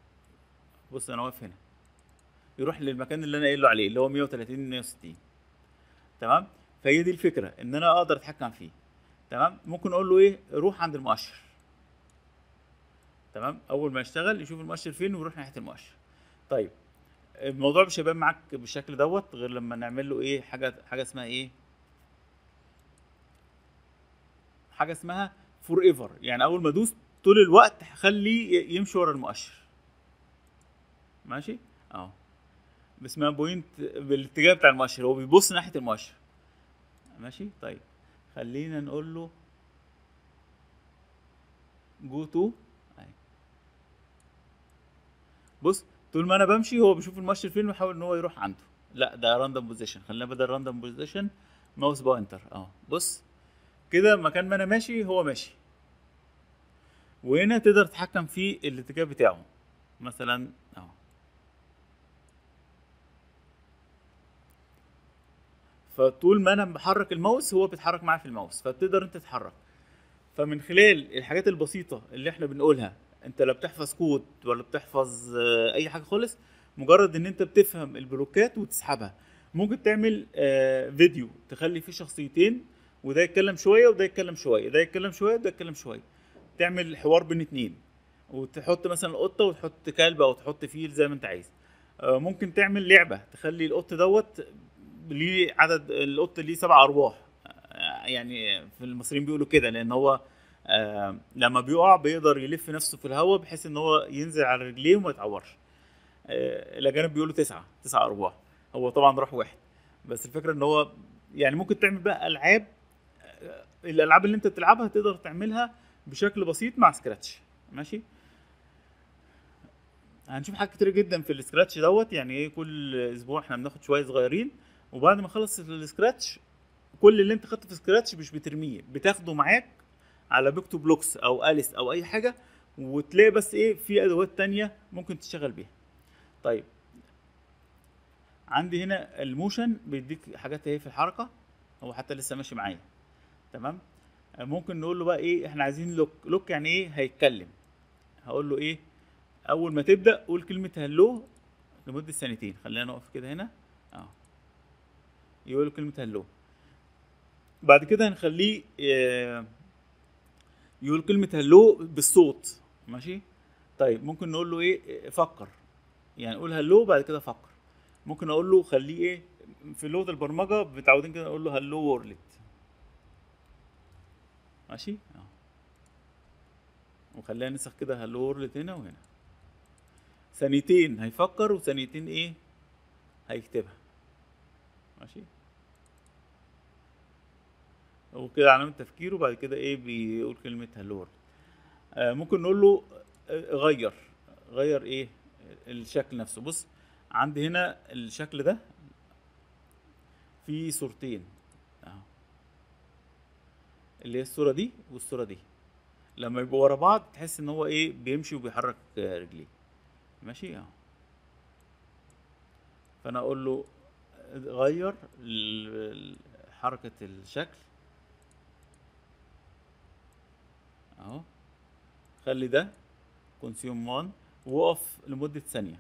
بص انا واقف هنا يروح للمكان اللي انا قايل له عليه اللي هو 130 160 تمام فهي دي الفكره ان انا اقدر اتحكم فيه تمام ممكن اقول له ايه روح عند المؤشر تمام اول ما يشتغل يشوف المؤشر فين ويروح ناحيه المؤشر طيب الموضوع مش هيبان معاك بالشكل دوت غير لما نعمل له ايه حاجه حاجه اسمها ايه حاجه اسمها فور ايفر يعني اول ما ادوس طول الوقت هخليه يمشي ورا المؤشر ماشي اهو اسمها بوينت بالاتجاه بتاع المؤشر هو بيبص ناحيه المؤشر ماشي طيب خلينا نقول له جو تو بص طول ما انا بمشي هو بيشوف المؤشر فين ويحاول ان هو يروح عنده لا ده راندوم بوزيشن خلينا بدل راندوم بوزيشن ماوس باينتر اه بص كده مكان ما انا ماشي هو ماشي وهنا تقدر تتحكم في الاتجاه بتاعه مثلا اهو فطول ما انا بحرك الماوس هو بيتحرك معايا في الماوس فبتقدر انت تتحرك فمن خلال الحاجات البسيطه اللي احنا بنقولها انت لا بتحفظ كود ولا بتحفظ آه، اي حاجه خالص مجرد ان انت بتفهم البلوكات وتسحبها ممكن تعمل آه، فيديو تخلي فيه شخصيتين وده يتكلم شويه وده يتكلم شويه ده يتكلم شويه وده يتكلم شويه تعمل حوار بين اتنين وتحط مثلا قطه وتحط كلب او تحط فيل زي ما انت عايز آه، ممكن تعمل لعبه تخلي القط دوت ليه عدد القط ليه سبع ارواح آه، يعني في المصريين بيقولوا كده لان هو آه، لما بيقع بيقدر يلف نفسه في الهواء بحيث ان هو ينزل على رجليه وما يتعورش آه، الاجانب بيقولوا تسعه تسعه ارواح هو طبعا راح واحد بس الفكره ان هو يعني ممكن تعمل بقى العاب آه، الالعاب اللي انت بتلعبها تقدر تعملها بشكل بسيط مع سكراتش ماشي هنشوف حاجات كتير جدا في السكراتش دوت يعني ايه كل اسبوع احنا بناخد شويه صغيرين وبعد ما اخلص السكراتش كل اللي انت خدته في سكراتش مش بترميه بتاخده معاك على بيكتو بلوكس او اليس او اي حاجه وتلاقي بس ايه في ادوات تانية ممكن تشتغل بيها طيب عندي هنا الموشن بيديك حاجات اهي في الحركه هو حتى لسه ماشي معايا تمام آه، ممكن نقول له بقى ايه احنا عايزين لوك لوك يعني ايه هيتكلم هقول له ايه اول ما تبدا قول كلمه هلو لمده ثانيتين خلينا نقف كده هنا اه يقول كلمه هلو بعد كده هنخليه آه، يقول كلمه هلو بالصوت ماشي طيب ممكن نقول له ايه فكر يعني قول هلو بعد كده فكر ممكن اقول له خليه ايه في لغه البرمجه متعودين كده نقول له هلو وورلد ماشي اه وخلينا نسخ كده هلو وورلد هنا وهنا ثانيتين هيفكر وثانيتين ايه هيكتبها ماشي وكده علامة تفكير وبعد كده ايه بيقول كلمة هلو وورلد آه ممكن نقول له آه، غير غير ايه الشكل نفسه بص عندي هنا الشكل ده في صورتين اهو اللي هي الصورة دي والصورة دي لما يبقوا ورا بعض تحس ان هو ايه بيمشي وبيحرك آه، رجليه ماشي اهو فانا اقول له غير ال- ال- حركة الشكل اهو خلي ده كونسيوم 1 وقف لمدة ثانية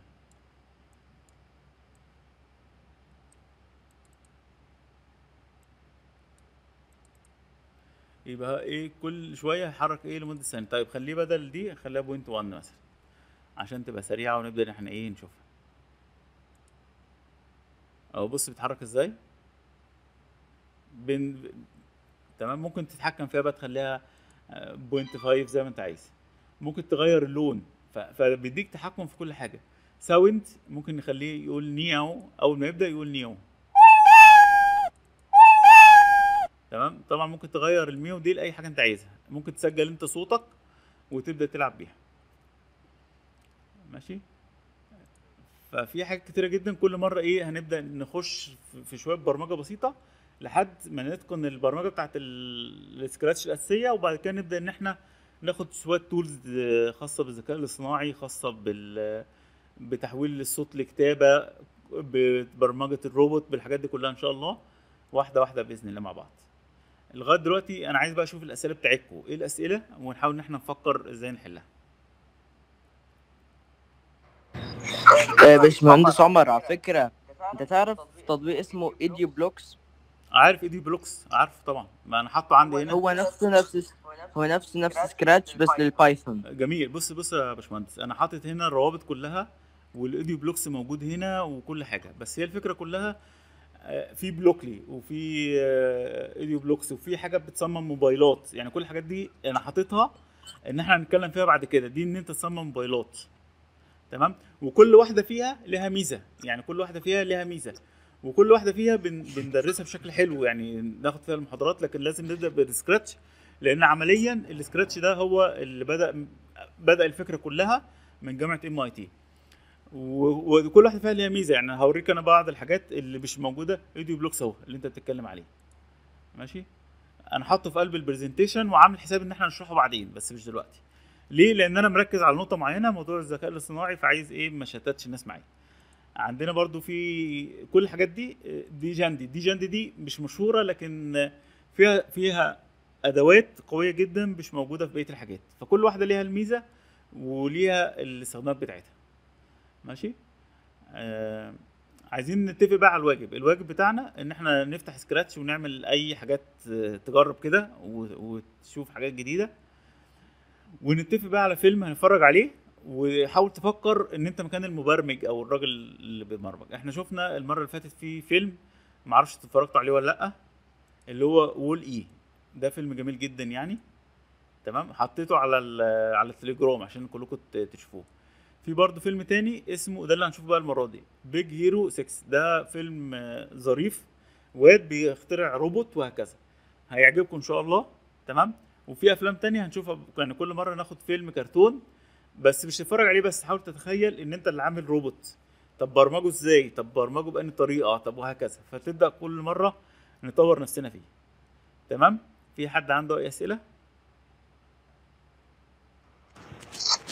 يبقى ايه كل شوية هيحرك ايه لمدة ثانية طيب خليه بدل دي خليها بوينت 1 مثلا عشان تبقى سريعة ونبدأ ان احنا ايه نشوفها اهو بص بيتحرك ازاي بين تمام ممكن تتحكم فيها بقى تخليها بوينت 5 زي ما انت عايز ممكن تغير اللون ف- فبيديك تحكم في كل حاجه ساوند ممكن نخليه يقول نياو اول ما يبدا يقول نياو تمام طبعا ممكن تغير الميو دي لاي حاجه انت عايزها ممكن تسجل انت صوتك وتبدا تلعب بيها ماشي ففي حاجات كتيره جدا كل مره ايه هنبدا نخش في- في شويه برمجه بسيطه لحد ما نتقن البرمجه بتاعت ال- السكراتش الاساسيه وبعد كده نبدا ان احنا ناخد شويه تولز خاصه بالذكاء الاصطناعي خاصه بال بتحويل الصوت لكتابه ببرمجه الروبوت بالحاجات دي كلها ان شاء الله واحده واحده باذن الله مع بعض لغايه دلوقتي انا عايز بقى اشوف الاسئله بتاعتكم ايه الاسئله ونحاول ان احنا نفكر ازاي نحلها
آه، باشمهندس عمر على فكرة انت تعرف تطبيق اسمه ايديو بلوكس
عارف ايدي بلوكس عارفه طبعا ما انا حاطه عندي هنا
هو نفسه نفس هو نفسه نفس سكراتش بس للبايثون
جميل بص بص يا باشمهندس انا حاطط هنا الروابط كلها والايديو بلوكس موجود هنا وكل حاجه بس هي الفكره كلها آه، في بلوكلي وفي آه، ايديو بلوكس وفي حاجه بتصمم موبايلات يعني كل الحاجات دي انا حاططها ان احنا هنتكلم فيها بعد كده دي ان انت تصمم موبايلات تمام وكل واحده فيها لها ميزه يعني كل واحده فيها لها ميزه وكل واحده فيها بن بندرسها بشكل حلو يعني ناخد فيها المحاضرات لكن لازم نبدا بالسكراتش لان عمليا السكراتش ده هو اللي بدا بدا الفكره كلها من جامعه ام اي تي وكل واحده فيها ليها ميزه يعني هوريك انا بعض الحاجات اللي مش موجوده ايديو بلوكس اهو اللي انت بتتكلم عليه ماشي انا حاطه في قلب البرزنتيشن وعامل حساب ان احنا نشرحه بعدين بس مش دلوقتي ليه لان انا مركز على نقطه معينه موضوع الذكاء الاصطناعي فعايز ايه ما شتتش الناس معايا عندنا برضو في كل الحاجات دي دي جاندي دي جاندي دي مش مشهوره لكن فيها فيها ادوات قويه جدا مش موجوده في بقيه الحاجات فكل واحده ليها الميزه وليها الاستخدامات بتاعتها ماشي آه عايزين نتفق بقى على الواجب الواجب بتاعنا ان احنا نفتح سكراتش ونعمل اي حاجات آه، تجرب كده و- وتشوف حاجات جديده ونتفق بقى على فيلم هنتفرج عليه وحاول تفكر ان انت مكان المبرمج او الراجل اللي بيبرمج احنا شفنا المره اللي فاتت في فيلم معرفش اتفرجتوا عليه ولا لا اللي هو وول اي ده فيلم جميل جدا يعني تمام حطيته على ال- على التليجرام عشان كلكم ت- تشوفوه في برضه فيلم تاني اسمه ده اللي هنشوفه بقى المره دي بيج هيرو 6 ده فيلم آه، ظريف واد بيخترع روبوت وهكذا هيعجبكم ان شاء الله تمام وفي افلام تانية هنشوفها يعني كل مره ناخد فيلم كرتون بس مش تتفرج عليه بس حاول تتخيل ان انت اللي عامل روبوت طب برمجه ازاي طب برمجه بأني طريقه طب وهكذا فتبدا كل مره نطور نفسنا فيه تمام في حد عنده اي اسئله
لو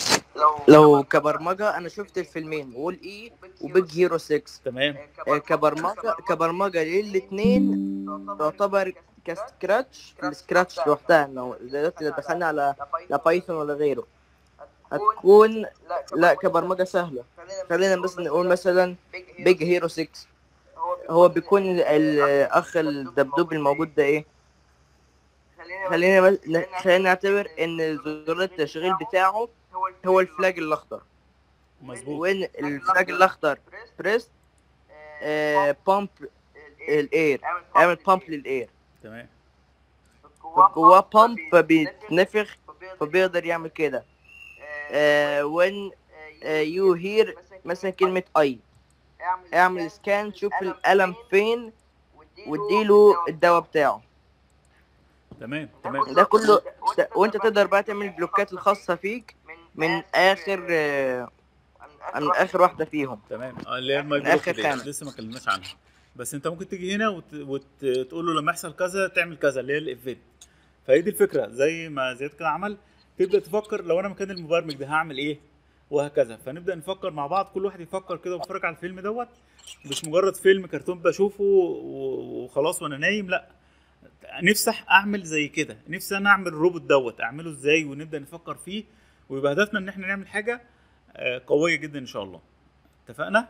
لو كبرمجة أنا شفت الفيلمين وول إي وبيج هيرو 6
تمام
آه، كبرمجة كبرمجة للاتنين تعتبر كسكراتش السكراتش لوحدها لو دلوقتي لو دخلنا على لا بايثون ولا غيره هتكون لا كبرمجة سهلة خلينا بس نقول مثلا بيج هيرو 6 هو بيكون ال- الأخ الدبدوب الموجود ده إيه خلينا بس ن- خلينا نعتبر إن زرار التشغيل بتاعه هو الفلاج الأخضر
مظبوط
وين الفلاج الأخضر بريست بامب الاير اعمل بامب للاير
تمام
جواه بامب فبيتنفخ فبيقدر يعمل كده وين يو هير مثلا كلمة اي اعمل سكان شوف الألم فين واديله الدواء بتاعه
تمام تمام
ده كله ده- وانت تقدر بقى تعمل البلوكات الخاصة فيك من اخر آه، من اخر واحدة فيهم
تمام اه اللي هي الماي
من آخر
بلوك ديت،
خانة.
لسه ما اتكلمناش عنها بس انت ممكن تيجي هنا وت... وتقول له لما يحصل كذا تعمل كذا اللي هي الايفنت فهي دي الفكره زي ما زياد كده عمل تبدا تفكر لو انا مكان المبرمج ده هعمل ايه وهكذا فنبدا نفكر مع بعض كل واحد يفكر كده ويتفرج على الفيلم دوت مش مجرد فيلم كرتون بشوفه و- وخلاص وانا نايم لا نفسي أح- اعمل زي كده نفسي انا اعمل الروبوت دوت اعمله ازاي ونبدا نفكر فيه ويبقى هدفنا ان احنا نعمل حاجه آه، قويه جدا ان شاء الله اتفقنا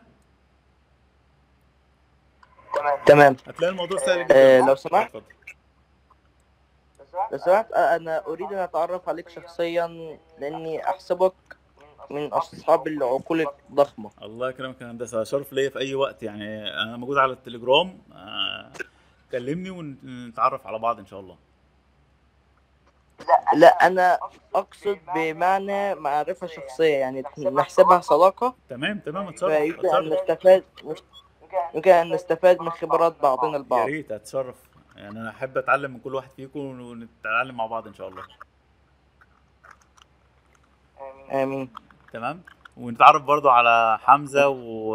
تمام
هتلاقي الموضوع سهل جدا
آه، لو سمحت.
اتفضل.
لو سمحت آه، انا اريد ان اتعرف عليك شخصيا لاني احسبك من اصحاب العقول الضخمه
الله يكرمك يا هندسه شرف ليا في اي وقت يعني انا موجود على التليجرام آه، كلمني ونتعرف على بعض ان شاء الله
لا انا اقصد بمعنى معرفه شخصيه يعني نحسبها صداقه
تمام تمام اتشرف
فيمكن ان
اتشرف
نستفاد يمكن ان نستفاد من خبرات بعضنا
يا
البعض
ريت اتشرف يعني انا احب اتعلم من كل واحد فيكم ونتعلم مع بعض ان شاء الله
امين
تمام ونتعرف برضو على حمزه و...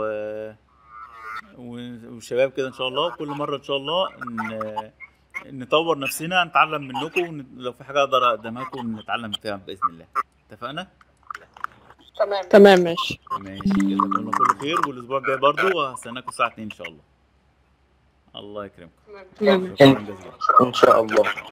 و- والشباب كده ان شاء الله كل مره ان شاء الله ن... نطور نفسنا نتعلم منكم ون... لو في حاجه اقدر اقدمها لكم نتعلم فيها باذن الله اتفقنا
تمام ماشي
ماشي جزاكم الله كل خير والاسبوع الجاي برضو هستناكم الساعه 2 ان شاء الله الله يكرمكم
تمام
شكرا جزيلا
ان شاء الله